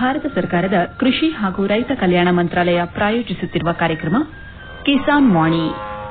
ಭಾರತ ಸರ್ಕಾರದ ಕೃಷಿ ಹಾಗೂ ರೈತ ಕಲ್ಯಾಣ ಮಂತ್ರಾಲಯ ಪ್ರಾಯೋಜಿಸುತ್ತಿರುವ ಕಾರ್ಯಕ್ರಮ ಕಿಸಾನ್ ವಾಣಿ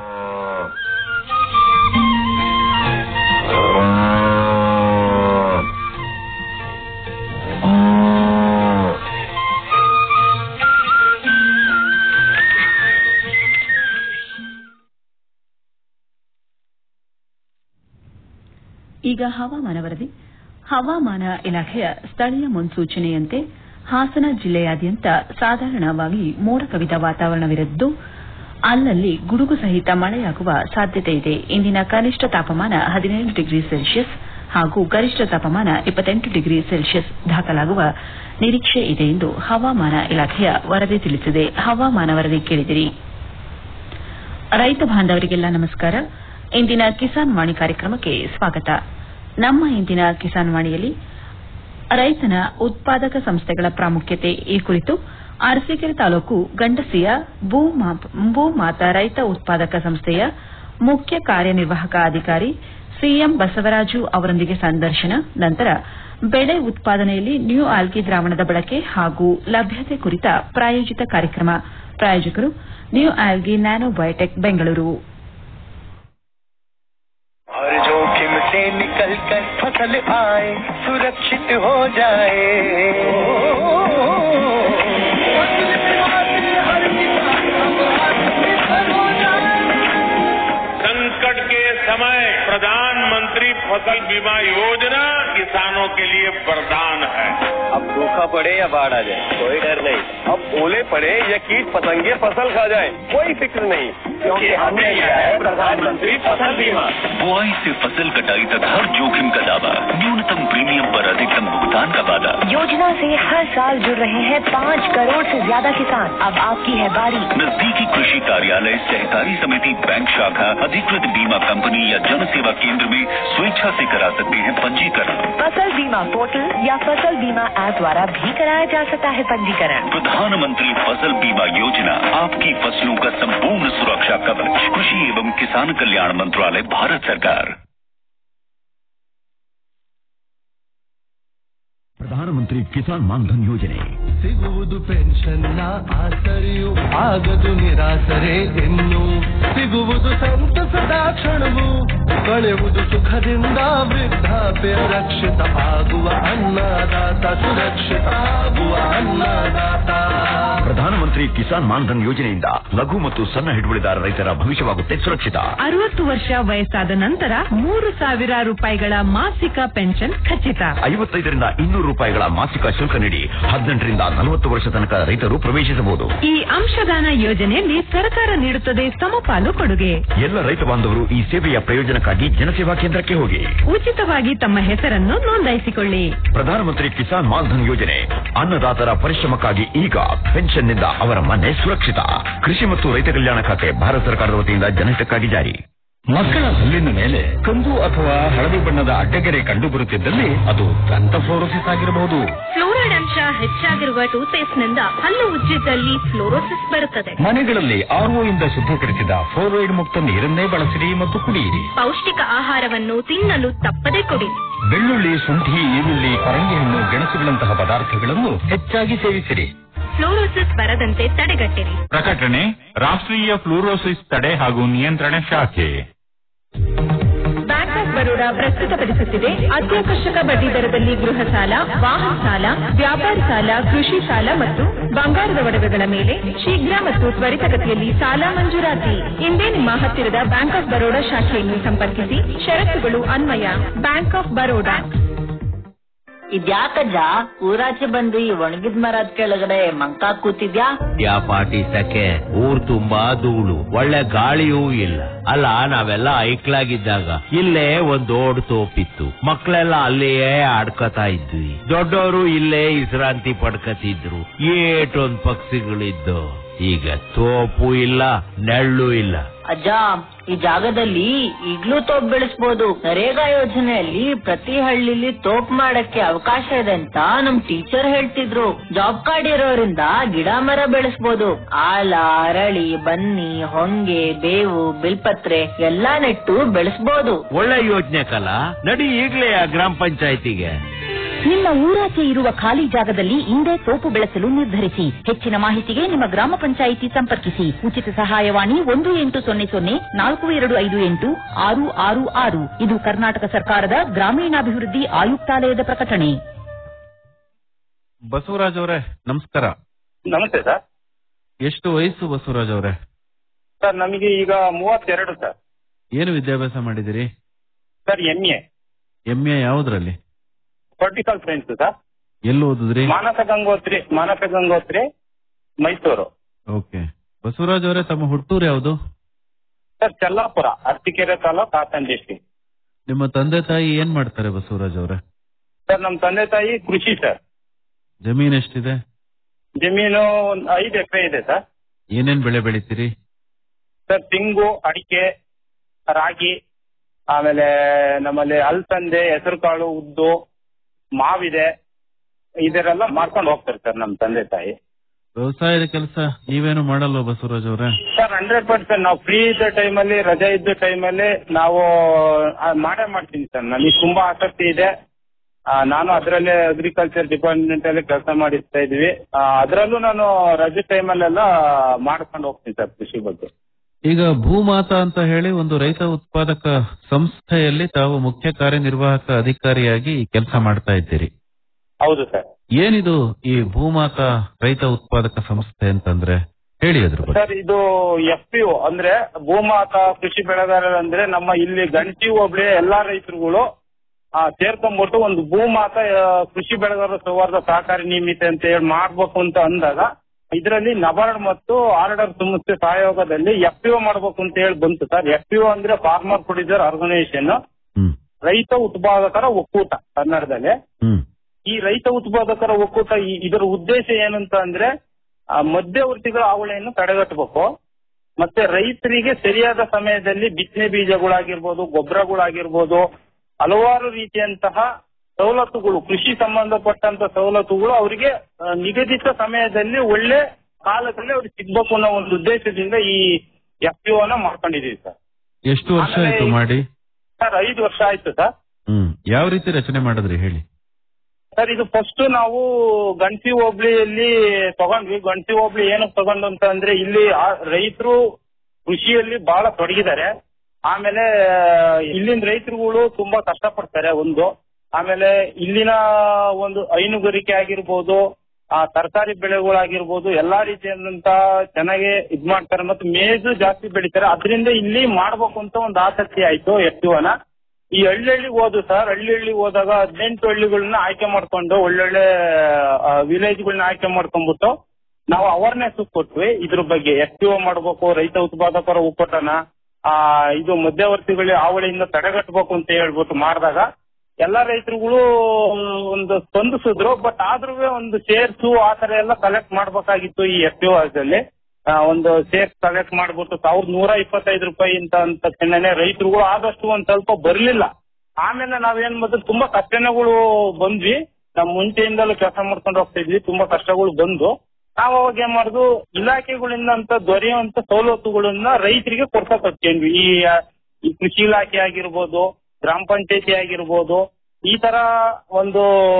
ಈಗ ಹವಾಮಾನ ವರದಿ ಹವಾಮಾನ ಇಲಾಖೆಯ ಸ್ಥಳೀಯ ಮುನ್ಸೂಚನೆಯಂತೆ ಹಾಸನ ಜಿಲ್ಲೆಯಾದ್ಯಂತ ಸಾಧಾರಣವಾಗಿ ಮೋಡ ಕವಿದ ವಾತಾವರಣವಿರದ್ದು ಅಲ್ಲಲ್ಲಿ ಗುಡುಗು ಸಹಿತ ಮಳೆಯಾಗುವ ಸಾಧ್ಯತೆ ಇದೆ ಇಂದಿನ ಕನಿಷ್ಠ ತಾಪಮಾನ ಹದಿನೇಳು ಡಿಗ್ರಿ ಸೆಲ್ಸಿಯಸ್ ಹಾಗೂ ಗರಿಷ್ಠ ತಾಪಮಾನ ಇಪ್ಪತ್ತೆಂಟು ಡಿಗ್ರಿ ಸೆಲ್ಸಿಯಸ್ ದಾಖಲಾಗುವ ನಿರೀಕ್ಷೆ ಇದೆ ಎಂದು ಹವಾಮಾನ ಇಲಾಖೆಯ ವರದಿ ತಿಳಿಸಿದೆ ಹವಾಮಾನ ವರದಿ ಕೇಳಿದಿರಿ ರೈತ ಬಾಂಧವರಿಗೆಲ್ಲ ನಮಸ್ಕಾರ ಇಂದಿನ ಕಿಸಾನ್ ವಾಣಿ ಕಾರ್ಯಕ್ರಮಕ್ಕೆ ಸ್ವಾಗತ ನಮ್ಮ ಇಂದಿನ ಕಿಸಾನ್ ವಾಣಿಯಲ್ಲಿ ರೈತನ ಉತ್ಪಾದಕ ಸಂಸ್ಥೆಗಳ ಪ್ರಾಮುಖ್ಯತೆ ಈ ಕುರಿತು ಅರಸೀಕೆರೆ ತಾಲೂಕು ಗಂಡಸಿಯ ಭೂಮಾತಾ ರೈತ ಉತ್ಪಾದಕ ಸಂಸ್ಥೆಯ ಮುಖ್ಯ ಕಾರ್ಯನಿರ್ವಾಹಕ ಅಧಿಕಾರಿ ಸಿಎಂ ಬಸವರಾಜು ಅವರೊಂದಿಗೆ ಸಂದರ್ಶನ ನಂತರ ಬೆಳೆ ಉತ್ಪಾದನೆಯಲ್ಲಿ ನ್ಯೂ ಆಲ್ಗಿ ದ್ರಾವಣದ ಬಳಕೆ ಹಾಗೂ ಲಭ್ಯತೆ ಕುರಿತ ಪ್ರಾಯೋಜಿತ ಕಾರ್ಯಕ್ರಮ ಪ್ರಾಯೋಜಕರು New Algae Nano Biotech Bengaluru हर जोखिम से निकल कर फसल आए सुरक्षित हो जाए फसल बीमा से हर किसान अब आत्मनिर्भर हो जाए संकट के समय प्रधानमंत्री फसल बीमा योजना किसानों के लिए वरदान है अब सूखा पड़े या बाढ़ आ जाए कोई डर नहीं अब ओले पड़े या कीट पतंगे फसल खा जाए कोई फिक्र नहीं क्योंकि हमने लिया है प्रधानमंत्री फसल बीमा बुआई से फसल कटाई तक हर जोखिम का दावा न्यूनतम प्रीमियम पर अधिकतम भुगतान का वादा योजना से हर साल जुड़ रहे हैं पाँच करोड़ से ज्यादा किसान अब आपकी है बारी नजदीकी कृषि कार्यालय सहकारी समिति बैंक शाखा अधिकृत बीमा कंपनी या जन सेवा केंद्र में स्वेच्छा से करा सकते हैं पंजीकरण फसल बीमा पोर्टल या फसल बीमा ऐप द्वारा भी कराया जा सकता है पंजीकरण प्रधानमंत्री फसल बीमा योजना आपकी फसलों का संपूर्ण सुरक्षा कवच कृषि एवं किसान कल्याण मंत्रालय भारत सरकार ಪ್ರಧಾನಮಂತ್ರಿ ಕಿಸಾನ್ ಮಾನ್ಧನ್ ಯೋಜನೆ ಸಿಗುವುದು ಪೆನ್ಷನ್ನ ಆಸರೆಯು ಆಗದು ನಿರಾಸರೆ ಇನ್ನು ಸಿಗುವುದು ಸಂತಸದ ಕ್ಷಣವು ಕಳೆಯುವುದು ಸುಖದಿಂದ ವೃದ್ಧಾಪ್ಯ ರಕ್ಷಿತ ಆಗುವ ಅನ್ನದಾತ ಸುರಕ್ಷಿತ ಆಗುವ ಅನ್ನದಾತ ಪ್ರಧಾನಮಂತ್ರಿ ಕಿಸಾನ್ ಮಾನ್ಧನ್ ಯೋಜನೆಯಿಂದ ಲಘು ಮತ್ತು ಸಣ್ಣ ಹಿಡುವಳಿದಾರ ರೈತರ ಭವಿಷ್ಯವಾಗುತ್ತೆ ಸುರಕ್ಷಿತ ಅರವತ್ತು ವರ್ಷ ವಯಸ್ಸಾದ ನಂತರ ಮೂರು ಸಾವಿರ ರೂಪಾಯಿಗಳ ಮಾಸಿಕ ಪೆನ್ಷನ್ ಖಚಿತ ಐವತ್ತೈದರಿಂದ ಇನ್ನೂರು ರೂಪಾಯಿಗಳ ಮಾಸಿಕ ಶುಲ್ಕ ನೀಡಿ ಹದಿನೆಂಟರಿಂದ ನಲವತ್ತು ವರ್ಷ ತನಕ ರೈತರು ಪ್ರವೇಶಿಸಬಹುದು ಈ ಅಂಶದಾನ ಯೋಜನೆಯಲ್ಲಿ ಸರ್ಕಾರ ನೀಡುತ್ತದೆ ಸಮಪಾಲು ಕೊಡುಗೆ ಎಲ್ಲ ರೈತ ಬಾಂಧವರು ಈ ಸೇವೆಯ ಪ್ರಯೋಜನಕ್ಕಾಗಿ ಜನಸೇವಾ ಕೇಂದ್ರಕ್ಕೆ ಹೋಗಿ ಉಚಿತವಾಗಿ ತಮ್ಮ ಹೆಸರನ್ನು ನೋಂದಾಯಿಸಿಕೊಳ್ಳಿ ಪ್ರಧಾನಮಂತ್ರಿ ಕಿಸಾನ್ ಮಾನ್ಧನ್ ಯೋಜನೆ ಅನ್ನದಾತರ ಪರಿಶ್ರಮಕ್ಕಾಗಿ ಈಗ ಪೆನ್ಷನ್ನಿಂದ ಅವರ ಮನೆ ಸುರಕ್ಷಿತ ಕೃಷಿ ಮತ್ತು ರೈತ ಕಲ್ಯಾಣ ಖಾತೆ ಭಾರತ ಸರ್ಕಾರದ ವತಿಯಿಂದ ಜನಹಿತಕ್ಕಾಗಿ ಜಾರಿ ಮಕ್ಕಳ ಹಲ್ಲಿನ ಮೇಲೆ ಕಂದು ಅಥವಾ ಹಳದಿ ಬಣ್ಣದ ಅಡ್ಡಗೆರೆ ಕಂಡು ಬರುತ್ತಿದ್ದಲ್ಲಿ ಅದು ದಂತಫ್ಲೋರೋಸಿಸ್ ಆಗಿರಬಹುದು ಫ್ಲೋರೈಡ್ ಅಂಶ ಹೆಚ್ಚಾಗಿರುವ ಟೂತ್ಪೇಸ್ಟ್ ನಿಂದ ಹಲ್ಲು ಉಜ್ಜಿದಲ್ಲಿ ಫ್ಲೋರೋಸಿಸ್ ಬರುತ್ತದೆ ಮನೆಗಳಲ್ಲಿ ಆರ್ಒ ಇಂದ ಶುದ್ಧೀಕರಿಸಿದ ಫ್ಲೋರೈಡ್ ಮುಕ್ತ ನೀರನ್ನೇ ಬಳಸಿರಿ ಮತ್ತು ಕುಡಿಯಿರಿ ಪೌಷ್ಟಿಕ ಆಹಾರವನ್ನು ತಿನ್ನಲು ತಪ್ಪದೆ ಕೊಡಿ ಬೆಳ್ಳುಳ್ಳಿ ಶುಂಠಿ ಈರುಳ್ಳಿ ಪರಂಗಿ ಹಣ್ಣು ಗೆಣಸುಗಳಂತಹ ಪದಾರ್ಥಗಳನ್ನು ಹೆಚ್ಚಾಗಿ ಸೇವಿಸಿರಿ ಫ್ಲೋರೋಸಿಸ್ ಬರದಂತೆ ತಡೆಗಟ್ಟಿರಿ ಪ್ರಕಟಣೆ ರಾಷ್ಟ್ರೀಯ ಫ್ಲೂರೋಸಿಸ್ ತಡೆ ಹಾಗೂ ನಿಯಂತ್ರಣ ಶಾಖೆ ಬ್ಯಾಂಕ್ ಆಫ್ ಬರೋಡಾ ಪ್ರಸ್ತುತಪಡಿಸುತ್ತಿದೆ ಅತ್ಯಾಕರ್ಷಕ ಬಡ್ಡಿ ದರದಲ್ಲಿ ಗೃಹ ಸಾಲ ವಾಹನ ಸಾಲ ವ್ಯಾಪಾರ ಸಾಲ ಕೃಷಿ ಸಾಲ ಮತ್ತು ಬಂಗಾರದ ಒಡವೆಗಳ ಮೇಲೆ ಶೀಘ್ರ ಮತ್ತು ತ್ವರಿತಗತಿಯಲ್ಲಿ ಸಾಲ ಮಂಜೂರಾತಿ ಇಂದೇ ನಿಮ್ಮ ಹತ್ತಿರದ ಬ್ಯಾಂಕ್ ಆಫ್ ಬರೋಡಾ ಶಾಖೆಯನ್ನು ಸಂಪರ್ಕಿಸಿ ಷರತ್ತುಗಳು ಅನ್ವಯ ಬ್ಯಾಂಕ್ ಆಫ್ ಬರೋಡಾ ಇದ್ಯಾಕಜ್ಜ ಊರಾಚೆ ಬಂದು ಈ ಒಣಗಿದ ಮರದ ಕೆಳಗಡೆ ಮಂಕ ಕೂತಿದ್ಯಾ ಯಾ ಪಾಟಿ ಸಕೆ ಊರ್ ತುಂಬಾ ಧೂಳು ಒಳ್ಳೆ ಗಾಳಿಯೂ ಇಲ್ಲ ಅಲ್ಲ ನಾವೆಲ್ಲ ಐಕ್ಲಾಗಿದ್ದಾಗ ಇಲ್ಲೇ ಒಂದ್ ದೊಡ್ಡ ತೋಪಿತ್ತು ಮಕ್ಳೆಲ್ಲ ಅಲ್ಲಿಯೇ ಆಡ್ಕತಾ ಇದ್ವಿ ದೊಡ್ಡವರು ಇಲ್ಲೇ ವಿಶ್ರಾಂತಿ ಪಡ್ಕತಿದ್ರು ಏಟೊಂದ್ ಪಕ್ಷಿಗಳಿದ್ದು ಈಗ ತೋಪು ಇಲ್ಲ ನೆಳ್ಳು ಇಲ್ಲ ಅಜ್ಜ ಈ ಜಾಗದಲ್ಲಿ ಈಗ್ಲೂ ತೋಪ್ ಬೆಳೆಸ್ಬೋದು ನರೇಗಾ ಯೋಜನೆಯಲ್ಲಿ ಪ್ರತಿ ಹಳ್ಳಿಲಿ ತೋಪ್ ಮಾಡಕ್ಕೆ ಅವಕಾಶ ಇದೆ ಅಂತ ನಮ್ ಟೀಚರ್ ಹೇಳ್ತಿದ್ರು ಜಾಬ್ ಕಾರ್ಡ್ ಇರೋದ್ರಿಂದ ಗಿಡ ಮರ ಬೆಳೆಸ್ಬೋದು ಆಲ ಅರಳಿ ಬನ್ನಿ ಹೊಂಗೆ ಬೇವು ಬಿಲ್ಪತ್ರೆ ಎಲ್ಲಾ ನೆಟ್ಟು ಬೆಳೆಸ್ಬೋದು ಒಳ್ಳೆ ಯೋಜನೆ ಕಲ ನಡಿ ಈಗ್ಲೇ ಆ ಗ್ರಾಮ ಪಂಚಾಯತಿಗೆ ನಿಮ್ಮ ಊರಾಚೆ ಇರುವ ಖಾಲಿ ಜಾಗದಲ್ಲಿ ಇಂದೇ ತೋಪು ಬೆಳೆಸಲು ನಿರ್ಧರಿಸಿ ಹೆಚ್ಚಿನ ಮಾಹಿತಿಗೆ ನಿಮ್ಮ ಗ್ರಾಮ ಪಂಚಾಯಿತಿ ಸಂಪರ್ಕಿಸಿ ಉಚಿತ ಸಹಾಯವಾಣಿ ಒಂದು ಎಂಟು ಸೊನ್ನೆ ಸೊನ್ನೆ ನಾಲ್ಕು ಎರಡು ಐದು ಎಂಟು ಆರು ಆರು ಆರು ಇದು ಕರ್ನಾಟಕ ಸರ್ಕಾರದ ಗ್ರಾಮೀಣಾಭಿವೃದ್ಧಿ ಆಯುಕ್ತಾಲಯದ ಪ್ರಕಟಣೆ ಬಸವರಾಜ್ ಅವರೇ ನಮಸ್ಕಾರ ನಮಸ್ತೆ ಸರ್ ಎಷ್ಟು ವಯಸ್ಸು ಬಸವರಾಜ್ ಅವರೇ ಸರ್ ನಮಗೆ ಈಗ ಮೂವತ್ತೆರಡು ಸರ್ ಏನು ವಿದ್ಯಾಭ್ಯಾಸ ಮಾಡಿದಿರಿ sir M A M A ಯಾವುದ್ರಲ್ಲಿ ಪೊಲಿಟಿಕಲ್ ಸೈನ್ಸ್ ಸರ್ ಎಲ್ಲಿ ಓದಿದ್ರಿ ಮಾನಸ ಗಂಗೋತ್ರಿ ಮಾನಸ ಗಂಗೋತ್ರಿ ಮೈಸೂರು ಓಕೆ ಬಸವರಾಜ್ ಅವರೇ ತಮ್ಮ ಹುಟ್ಟೂರು ಯಾವುದು ಸರ್ ಚೆಲ್ಲಾಪುರ ಅರಸೀಕೆರೆ ತಾಲೂಕ್ ಹಾಸನ್ ಡಿಸ್ಟಿಕ್ ನಿಮ್ಮ ತಂದೆ ತಾಯಿ ಏನ್ ಮಾಡ್ತಾರೆ ಬಸವರಾಜ್ ಅವರೇ ಸರ್ ನಮ್ಮ ತಂದೆ ತಾಯಿ ಕೃಷಿ ಸರ್ ಜಮೀನ್ ಎಷ್ಟಿದೆ ಜಮೀನು ಒಂದ್ ಐದು ಎಕರೆ ಇದೆ ಸರ್ ಏನೇನ್ ಬೆಳೆ ಬೆಳಿತೀರಿ ಸರ್ ತೆಂಗು ಅಡಿಕೆ ರಾಗಿ ಆಮೇಲೆ ನಮ್ಮಲ್ಲಿ ಅಲಸಂದೆ ಹೆಸರುಕಾಳು ಉದ್ದು ಮಾವಿದೆ ಇದರೆಲ್ಲ ಮಾಡ್ಕೊಂಡು ಹೋಗ್ತಾರೆ ಸರ್ ನಮ್ಮ ತಂದೆ ತಾಯಿ ವ್ಯವಸಾಯದ ಕೆಲಸ ನೀವೇನು ಮಾಡಲ್ವಾ ಬಸವರಾಜ್ ಅವರೇ ಸರ್ ಹಂಡ್ರೆಡ್ ಪರ್ಸೆಂಟ್ ನಾವು ಫ್ರೀ ಇದ್ದ ಟೈಮಲ್ಲಿ ರಜೆ ಇದ್ದ ಟೈಮಲ್ಲಿ ನಾವು ಆ, ಮಾಡೇ ಮಾಡ್ತೀನಿ ಸರ್ ನನಗೆ ತುಂಬಾ ಆಸಕ್ತಿ ಇದೆ ಆ, ನಾನು ಅದರಲ್ಲೇ ಅಗ್ರಿಕಲ್ಚರ್ ಡಿಪಾರ್ಟ್ಮೆಂಟ್ ಅಲ್ಲಿ ಕೆಲಸ ಮಾಡಿಸ್ತಾ ಇದ್ವಿ ಅದರಲ್ಲೂ ನಾನು ರಜೆ ಟೈಮಲ್ಲೆಲ್ಲ ಮಾಡ್ಕೊಂಡು ಹೋಗ್ತೀನಿ ಸರ್ ಕೃಷಿ ಬಗ್ಗೆ ಈಗ ಭೂಮಾತಾ ಅಂತ ಹೇಳಿ ಒಂದು ರೈತ ಉತ್ಪಾದಕ ಸಂಸ್ಥೆಯಲ್ಲಿ ತಾವು ಮುಖ್ಯ ಕಾರ್ಯನಿರ್ವಾಹಕ ಅಧಿಕಾರಿಯಾಗಿ ಕೆಲಸ ಮಾಡ್ತಾ ಇದ್ದೀರಿ ಹೌದು ಸರ್ ಏನಿದು ಈ ಭೂಮಾತಾ ರೈತ ಉತ್ಪಾದಕ ಸಂಸ್ಥೆ ಅಂತಂದ್ರೆ ಹೇಳಿ ಅದ್ರ ಬಗ್ಗೆ ಸರ್ ಇದು ಎಫ್ ಪಿ ಅಂದ್ರೆ ಭೂಮಾತ ಕೃಷಿ ಬೆಳೆಗಾರರು ಅಂದ್ರೆ ನಮ್ಮ ಇಲ್ಲಿ ಗಂಟಿ ಹೋಬಳಿ ಎಲ್ಲಾ ರೈತರುಗಳು ಆ, ಸೇರ್ಕೊಂಡ್ಬಿಟ್ಟು ಒಂದು ಭೂಮಾತ ಆ, ಕೃಷಿ ಬೆಳೆಗಾರರ ಸೌಹಾರ್ದ ಸಹಕಾರಿ ನಿಯಮಿತ ಅಂತ ಹೇಳಿ ಮಾಡ್ಬೇಕು ಅಂತ ಅಂದಾಗ ಇದರಲ್ಲಿ ನಬಾರ್ಡ್ ಮತ್ತು ಆರ್ಡರ್ ಸಂಸ್ಥೆ ಸಹಯೋಗದಲ್ಲಿ ಎಫ್ ಪಿ ಮಾಡ್ಬೇಕು ಅಂತ ಹೇಳಿ ಬಂತು ಸರ್ ಎಫ್ ಪಿ ಅಂದ್ರೆ ಫಾರ್ಮರ್ ಪ್ರೊಡ್ಯೂಸರ್ ಆರ್ಗನೈಸೇಷನ್ ರೈತ ಉತ್ಪಾದಕರ ಒಕ್ಕೂಟ ಕನ್ನಡದಲ್ಲಿ ಈ ರೈತ ಉತ್ಪಾದಕರ ಒಕ್ಕೂಟ ಈ- ಇದರ ಉದ್ದೇಶ ಏನಂತ ಅಂದ್ರೆ ಆ, ಮಧ್ಯವರ್ತಿಗಳ ಹಾವಳಿಯನ್ನು ತಡೆಗಟ್ಟಬೇಕು ಮತ್ತೆ ರೈತರಿಗೆ ಸರಿಯಾದ ಸಮಯದಲ್ಲಿ ಬಿತ್ತನೆ ಬೀಜಗಳಾಗಿರ್ಬೋದು ಗೊಬ್ಬರಗಳಾಗಿರ್ಬೋದು ಹಲವಾರು ರೀತಿಯಂತಹ ಸವಲತ್ತುಗಳು ಕೃಷಿ ಸಂಬಂಧಪಟ್ಟಂತ ಸವಲತ್ತುಗಳು ಅವರಿಗೆ ಆ, ನಿಗದಿತ ಸಮಯದಲ್ಲಿ ಒಳ್ಳೆ ಕಾಲದಲ್ಲಿ ಅವ್ರಿಗೆ ಸಿಗ್ಬೇಕು ಅನ್ನೋ ಒಂದು ಉದ್ದೇಶದಿಂದ ಈ ಎಫ್ ಪಿ ನ ಮಾಡ್ಕೊಂಡಿದೀವಿ ಸರ್ ಎಷ್ಟು ವರ್ಷ ಆಯ್ತು ಮಾಡಿ ಸರ್ ಐದು ವರ್ಷ ಆಯ್ತು ಸರ್ ಹ್ಮ್ ಯಾವ ರೀತಿ ರಚನೆ ಮಾಡಿದ್ರಿ ಹೇಳಿ ಸರ್ ಇದು ಫಸ್ಟ್ ನಾವು ಗಣಸಿ ಹೋಬಳಿಯಲ್ಲಿ ತಗೊಂಡ್ವಿ ಗಣಸಿ ಹೋಬಳಿ ಏನಕ್ಕೆ ತಗೊಂಡು ಅಂತ ಅಂದ್ರೆ ಇಲ್ಲಿ ರೈತರು ಕೃಷಿಯಲ್ಲಿ ಬಹಳ ತೊಡಗಿದ್ದಾರೆ ಆಮೇಲೆ ಇಲ್ಲಿನ ರೈತರುಗಳು ತುಂಬಾ ಕಷ್ಟಪಡ್ತಾರೆ ಒಂದು ಆಮೇಲೆ ಇಲ್ಲಿನ ಒಂದು ಹೈನುಗಾರಿಕೆ ಆಗಿರ್ಬೋದು ಆ ತರಕಾರಿ ಬೆಳೆಗಳಾಗಿರ್ಬೋದು ಎಲ್ಲಾ ರೀತಿಯಾದಂತ ಚೆನ್ನಾಗಿ ಇದ್ ಮಾಡ್ತಾರೆ ಮತ್ತು ಮೇಜು ಜಾಸ್ತಿ ಬೆಳಿತಾರೆ ಅದರಿಂದ ಇಲ್ಲಿ ಮಾಡ್ಬೇಕು ಅಂತ ಒಂದು ಆಸಕ್ತಿ ಆಯ್ತು ಎಫ್ಟಿಒನ ಈ ಹಳ್ಳಿ ಹಳ್ಳಿಗೆ ಹೋದು ಸರ್ ಹಳ್ಳಿ ಹಳ್ಳಿಗೆ ಹೋದಾಗ ಹದಿನೆಂಟು ಹಳ್ಳಿಗಳನ್ನ ಆಯ್ಕೆ ಮಾಡ್ಕೊಂಡು ಒಳ್ಳೊಳ್ಳೆ ವಿಲೇಜ್ಗಳನ್ನ ಆಯ್ಕೆ ಮಾಡ್ಕೊಂಡ್ಬಿಟ್ಟು ನಾವು ಅವೇರ್ನೆಸ್ ಕೊಟ್ವಿ ಇದ್ರ ಬಗ್ಗೆ ಎಫ್ ಪಿ ಮಾಡ್ಬೇಕು ರೈತ ಉತ್ಪಾದಕರ ಒಕ್ಕೂಟನ ಆ ಇದು ಮಧ್ಯವರ್ತಿಗಳ ಹಾವಳಿಯಿಂದ ತಡೆಗಟ್ಟಬೇಕು ಅಂತ ಹೇಳ್ಬಿಟ್ಟು ಮಾಡಿದಾಗ ಎಲ್ಲಾ ರೈತರುಗಳು ಒಂದು ಸ್ಪಂದಿಸಿದ್ರು ಬಟ್ ಆದ್ರೂ ಒಂದು ಶೇರ್ಸು ಆ ತರ ಎಲ್ಲ ಕಲೆಕ್ಟ್ ಮಾಡ್ಬೇಕಾಗಿತ್ತು ಈ ಎಫ್ ಪಿ ಅಲ್ಲಿ ಒಂದು ಶೇರ್ಸ್ ಕಲೆಕ್ಟ್ ಮಾಡ್ಬಿಟ್ಟು ಸಾವಿರದ ನೂರ ಇಪ್ಪತ್ತೈದು ರೂಪಾಯಿ ಅಂತ ಅಂದ ತಕ್ಷಣನೇ ರೈತರುಗಳು ಆದಷ್ಟು ಒಂದ್ ಸ್ವಲ್ಪ ಬರ್ಲಿಲ್ಲ ಆಮೇಲೆ ನಾವೇನ್ ಮಾಡಿದ್ರು ತುಂಬಾ ಕಷ್ಟಗಳು ಬಂದ್ವಿ ನಾವು ಮುಂಚೆಯಿಂದಲೂ ಕೆಲಸ ಮಾಡ್ಕೊಂಡು ಹೋಗ್ತಾ ಇದ್ವಿ ತುಂಬಾ ಕಷ್ಟಗಳು ಬಂದು ನಾವು ಅವಾಗ ಏನ್ ಮಾಡುದು ಇಲಾಖೆಗಳಿಂದ ಅಂತ ದೊರೆಯುವಂತ ಸವಲತ್ತುಗಳನ್ನ ರೈತರಿಗೆ ಕೊಡ್ತಾ ಕಟ್ಕೊಂಡ್ವಿ ಈ ಆ, ಈ ಕೃಷಿ ಇಲಾಖೆ ಆಗಿರ್ಬೋದು ಗ್ರಾಮ ಪಂಚಾಯತಿ ಆಗಿರ್ಬೋದು ಈ ತರ ಒಂದು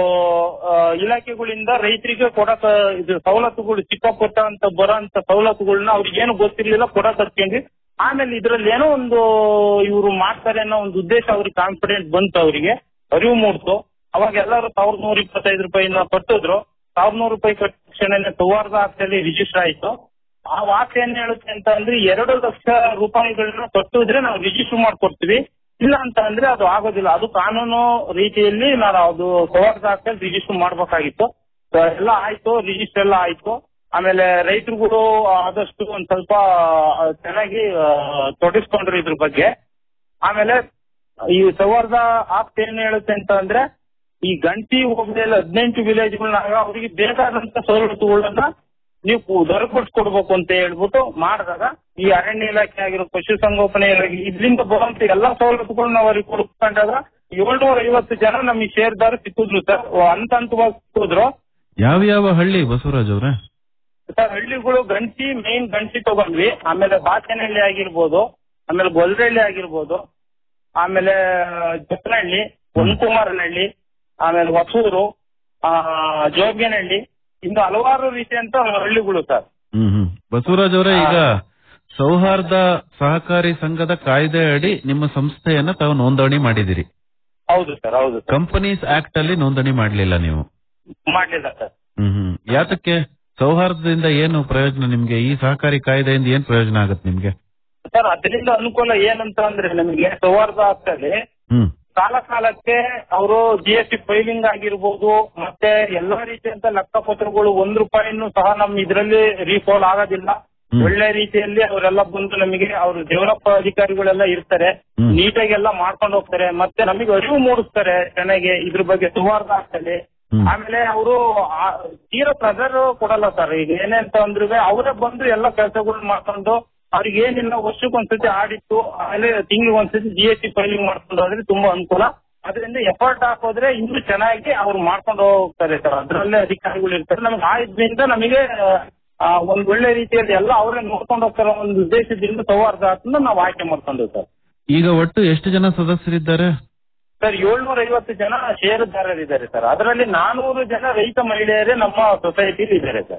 ಆ, ಇಲಾಖೆಗಳಿಂದ ರೈತರಿಗೆ ಕೊಡಕ ಇದು ಸವಲತ್ತುಗಳು ಸಿಕ್ಕಾಪಟ್ಟ ಅಂತ ಬರೋಂತ ಸವಲತ್ತುಗಳನ್ನ ಅವ್ರಿಗೆ ಏನು ಗೊತ್ತಿರ್ಲಿಲ್ಲ ಕೊಡಕ್ ಹಚ್ಕೊಂಡ್ವಿ ಆಮೇಲೆ ಇದ್ರಲ್ಲಿ ಏನೋ ಒಂದು ಇವರು ಮಾಡ್ತಾರೆ ಅನ್ನೋ ಒಂದು ಉದ್ದೇಶ ಅವ್ರಿಗೆ ಕಾನ್ಫಿಡೆಂಟ್ ಬಂತು ಅವರಿಗೆ ಅರಿವು ಮೂಡ್ತು ಅವಾಗ ಎಲ್ಲರೂ ಸಾವಿರದ ನೂರ ಇಪ್ಪತ್ತೈದು ರೂಪಾಯಿನ ಕಟ್ಟಿದ್ರು ಸಾವಿರದ ನೂರು ರೂಪಾಯಿ ಕಟ್ಟಿದ ತಕ್ಷಣ ಸೌಹಾರ್ದ ಆಸ್ತಿಯಲ್ಲಿ ರಿಜಿಸ್ಟರ್ ಆಯ್ತು ಆ ವಾಕ್ಯ ಏನ್ ಹೇಳುತ್ತೆ ಅಂತ ಅಂದ್ರೆ ಎರಡು ಲಕ್ಷ ರೂಪಾಯಿಗಳನ್ನ ಕಟ್ಟಿದ್ರೆ ನಾವು ರಿಜಿಸ್ಟರ್ ಮಾಡ್ಕೊಡ್ತೀವಿ ಇಲ್ಲ ಅಂತ ಅಂದ್ರೆ ಅದು ಆಗೋದಿಲ್ಲ ಅದು ಕಾನೂನು ರೀತಿಯಲ್ಲಿ ನಾವು ಅದು ಸೌಹಾರ್ದ ಆಸ್ತಿಯಲ್ಲಿ ರಿಜಿಸ್ಟರ್ ಮಾಡ್ಬೇಕಾಗಿತ್ತು So ಎಲ್ಲ ಆಯ್ತು ರಿಜಿಸ್ಟರ್ ಎಲ್ಲ ಆಯ್ತು ಆಮೇಲೆ ರೈತರುಗಳು ಆದಷ್ಟು ಒಂದ್ ಸ್ವಲ್ಪ ಆ, ಚೆನ್ನಾಗಿ ಆ, ತೊಡಗಿಸ್ಕೊಂಡ್ರು ಇದ್ರ ಬಗ್ಗೆ ಆಮೇಲೆ ಈ ಸೌಹಾರ್ದ ಆಪ್ ಏನ್ ಹೇಳುತ್ತೆ ಅಂತ ಅಂದ್ರೆ ಈ ಗಂಟಿ ಹೋಬಳಿಯಲ್ಲಿ ಹದಿನೆಂಟು ವಿಲೇಜ್ಗಳನ್ನಾಗ ಅವರಿಗೆ ಬೇಕಾದಂತ ಸವಲತ್ತುಗಳನ್ನ ನೀವು ದೊರಕಿಸ್ಕೊಡ್ಬೇಕು ಅಂತ ಹೇಳ್ಬಿಟ್ಟು ಮಾಡಿದಾಗ ಈ ಅರಣ್ಯ ಇಲಾಖೆ ಆಗಿರೋ ಪಶುಸಂಗೋಪನೆ ಇಲಾಖೆ ಇದ್ರಿಂದ ಬರುವಂತ ಎಲ್ಲಾ ಸವಲತ್ತುಗಳನ್ನ ಅವ್ರಿಗೆ ಕೊಡ್ಕೊಂಡಾಗ ಏಳ್ನೂರ ಐವತ್ತು ಜನ ನಮಗೆ ಷೇರ್ದಾರ ಸಿಕ್ಕಿದ್ರು ಸರ್ ಹಂತ ಹಂತವಾಗಿ ಸಿಕ್ಕಿದ್ರು ಯಾವ ಯಾವ ಹಳ್ಳಿ ಬಸವರಾಜ್ ಅವ್ರೆ ಸರ್ ಹಳ್ಳಿಗಳು ಗಂಟಿ ಮೇನ್ ಗಂಟಿ ತಗೊಂಡ್ವಿ ಆಮೇಲೆ ಬಾಚನಹಳ್ಳಿ ಆಗಿರ್ಬೋದು ಆಮೇಲೆ ಗೊಲ್ರಳ್ಳಿ ಆಗಿರ್ಬೋದು ಆಮೇಲೆ ಜೊತ್ತನಹಳ್ಳಿ ಒಂಕುಮಾರನಹಳ್ಳಿ ಆಮೇಲೆ ಹೊಸೂರು ಆ, ಜೋಗ್ಯನಹಳ್ಳಿ ಇನ್ನು ಹಲವಾರು ರೀತಿಯಂತ ಹಳ್ಳಿಗಳು ಸರ್ ಹ್ಮ್ ಹ್ಮ್ ಬಸವರಾಜ್ ಅವರೇ ಈಗ ಸೌಹಾರ್ದ ಸಹಕಾರಿ ಸಂಘದ ಕಾಯ್ದೆ ಅಡಿ ನಿಮ್ಮ ಸಂಸ್ಥೆಯನ್ನ ತಾವು ನೋಂದಣಿ ಮಾಡಿದಿರಿ ಹೌದು ಸರ್ ಹೌದು ಸರ್ ಕಂಪನೀಸ್ ಆಕ್ಟ್ ಅಲ್ಲಿ ನೋಂದಣಿ ಮಾಡಲಿಲ್ಲ ನೀವು ಮಾಡ್ಲಿಲ್ಲ ಸರ್ ಹ್ಮ್ ಹ್ಮ್ ಯಾತಕ್ಕೆ ಸೌಹಾರ್ದದಿಂದ ಏನು ಪ್ರಯೋಜನ ನಿಮ್ಗೆ ಈ ಸಹಕಾರಿ ಕಾಯ್ದೆಯಿಂದ ಏನ್ ಪ್ರಯೋಜನ ಆಗತ್ತೆ ನಿಮ್ಗೆ ಸರ್ ಅದರಿಂದ ಅನುಕೂಲ ಏನಂತ ಅಂದ್ರೆ ನಮಗೆ ಸೌಹಾರ್ದ ಆಗ್ತದೆ ಹ್ಮ್ ಕಾಲ ಕಾಲಕ್ಕೆ ಅವರು ಜಿ ಎಸ್ ಟಿ ಫೈಲಿಂಗ್ ಆಗಿರ್ಬೋದು ಮತ್ತೆ ಎಲ್ಲಾ ರೀತಿಯಂತ ಲೆಕ್ಕಪತ್ರಗಳು ಒಂದ್ ರೂಪಾಯಿನೂ ಸಹ ನಮ್ಮ ಇದರಲ್ಲಿ ರೀಫಾಲ್ ಆಗೋದಿಲ್ಲ ಒಳ್ಳೆ ರೀತಿಯಲ್ಲಿ ಅವರೆಲ್ಲ ಬಂದು ನಮಗೆ ಅವರು ಡೆವಲಪ್ ಅಧಿಕಾರಿಗಳೆಲ್ಲ ಇರ್ತಾರೆ ನೀಟಾಗಿ ಎಲ್ಲ ಮಾಡ್ಕೊಂಡು ಹೋಗ್ತಾರೆ ಮತ್ತೆ ನಮಗೆ ಅರಿವು ಮೂಡಿಸ್ತಾರೆ ಚೆನ್ನಾಗಿ ಇದ್ರ ಬಗ್ಗೆ ಸುವಾರ್ದ ಆಗ್ತದೆ ಆಮೇಲೆ ಅವರು ತೀರಾ ಪ್ರೆಸರ್ ಕೊಡಲ್ಲ ಸರ್ ಈಗ ಏನೇ ಅಂತ ಅಂದ್ರು ಅವರೇ ಬಂದು ಎಲ್ಲ ಕೆಲಸಗಳು ಮಾಡ್ಕೊಂಡು ಅವ್ರಿಗೆ ಏನಿಲ್ಲ ವರ್ಷಕ್ಕೊಂದ್ಸತಿ ಆಡಿಟ್ಟು ಆಮೇಲೆ ತಿಂಗಳಿಗೆ ಒಂದ್ಸತಿ ಜಿ ಎಸ್ ಟಿ ಫೈಲಿಂಗ್ ಮಾಡ್ಕೊಂಡು ಹೋದ್ರೆ ತುಂಬಾ ಅನುಕೂಲ ಅದರಿಂದ ಎಫರ್ಟ್ ಹಾಕೋದ್ರೆ ಇನ್ನೂ ಚೆನ್ನಾಗಿ ಅವ್ರು ಮಾಡ್ಕೊಂಡು ಹೋಗ್ತಾರೆ ಸರ್ ಅದರಲ್ಲೇ ಅಧಿಕಾರಿಗಳು ಇರ್ತಾರೆ ನಮ್ಗೆ ಆ ಇದ್ರಿಂದ ನಮಗೆ ಆ, ಒಂದ್ ಒಳ್ಳೆ ರೀತಿಯಲ್ಲಿ ಎಲ್ಲ ಅವರೇ ನೋಡ್ಕೊಂಡು ಹೋಗ್ತಾರೆ ಒಂದು ಉದ್ದೇಶದಿಂದ ಸೌಹಾರ್ದ ಅಂತ ನಾವು ಆಯ್ಕೆ ಮಾಡ್ಕೊಂಡು ಸರ್ ಈಗ ಒಟ್ಟು ಎಷ್ಟು ಜನ ಸದಸ್ಯರಿದ್ದಾರೆ ಸರ್ ಏಳ್ನೂರ ಐವತ್ತು ಜನ ಷೇರುದಾರರಿದ್ದಾರೆ ಸರ್ ಅದರಲ್ಲಿ ನಾನೂರು ಜನ ರೈತ ಮಹಿಳೆಯರೇ ನಮ್ಮ ಸೊಸೈಟಿಲಿ ಇದ್ದಾರೆ ಸರ್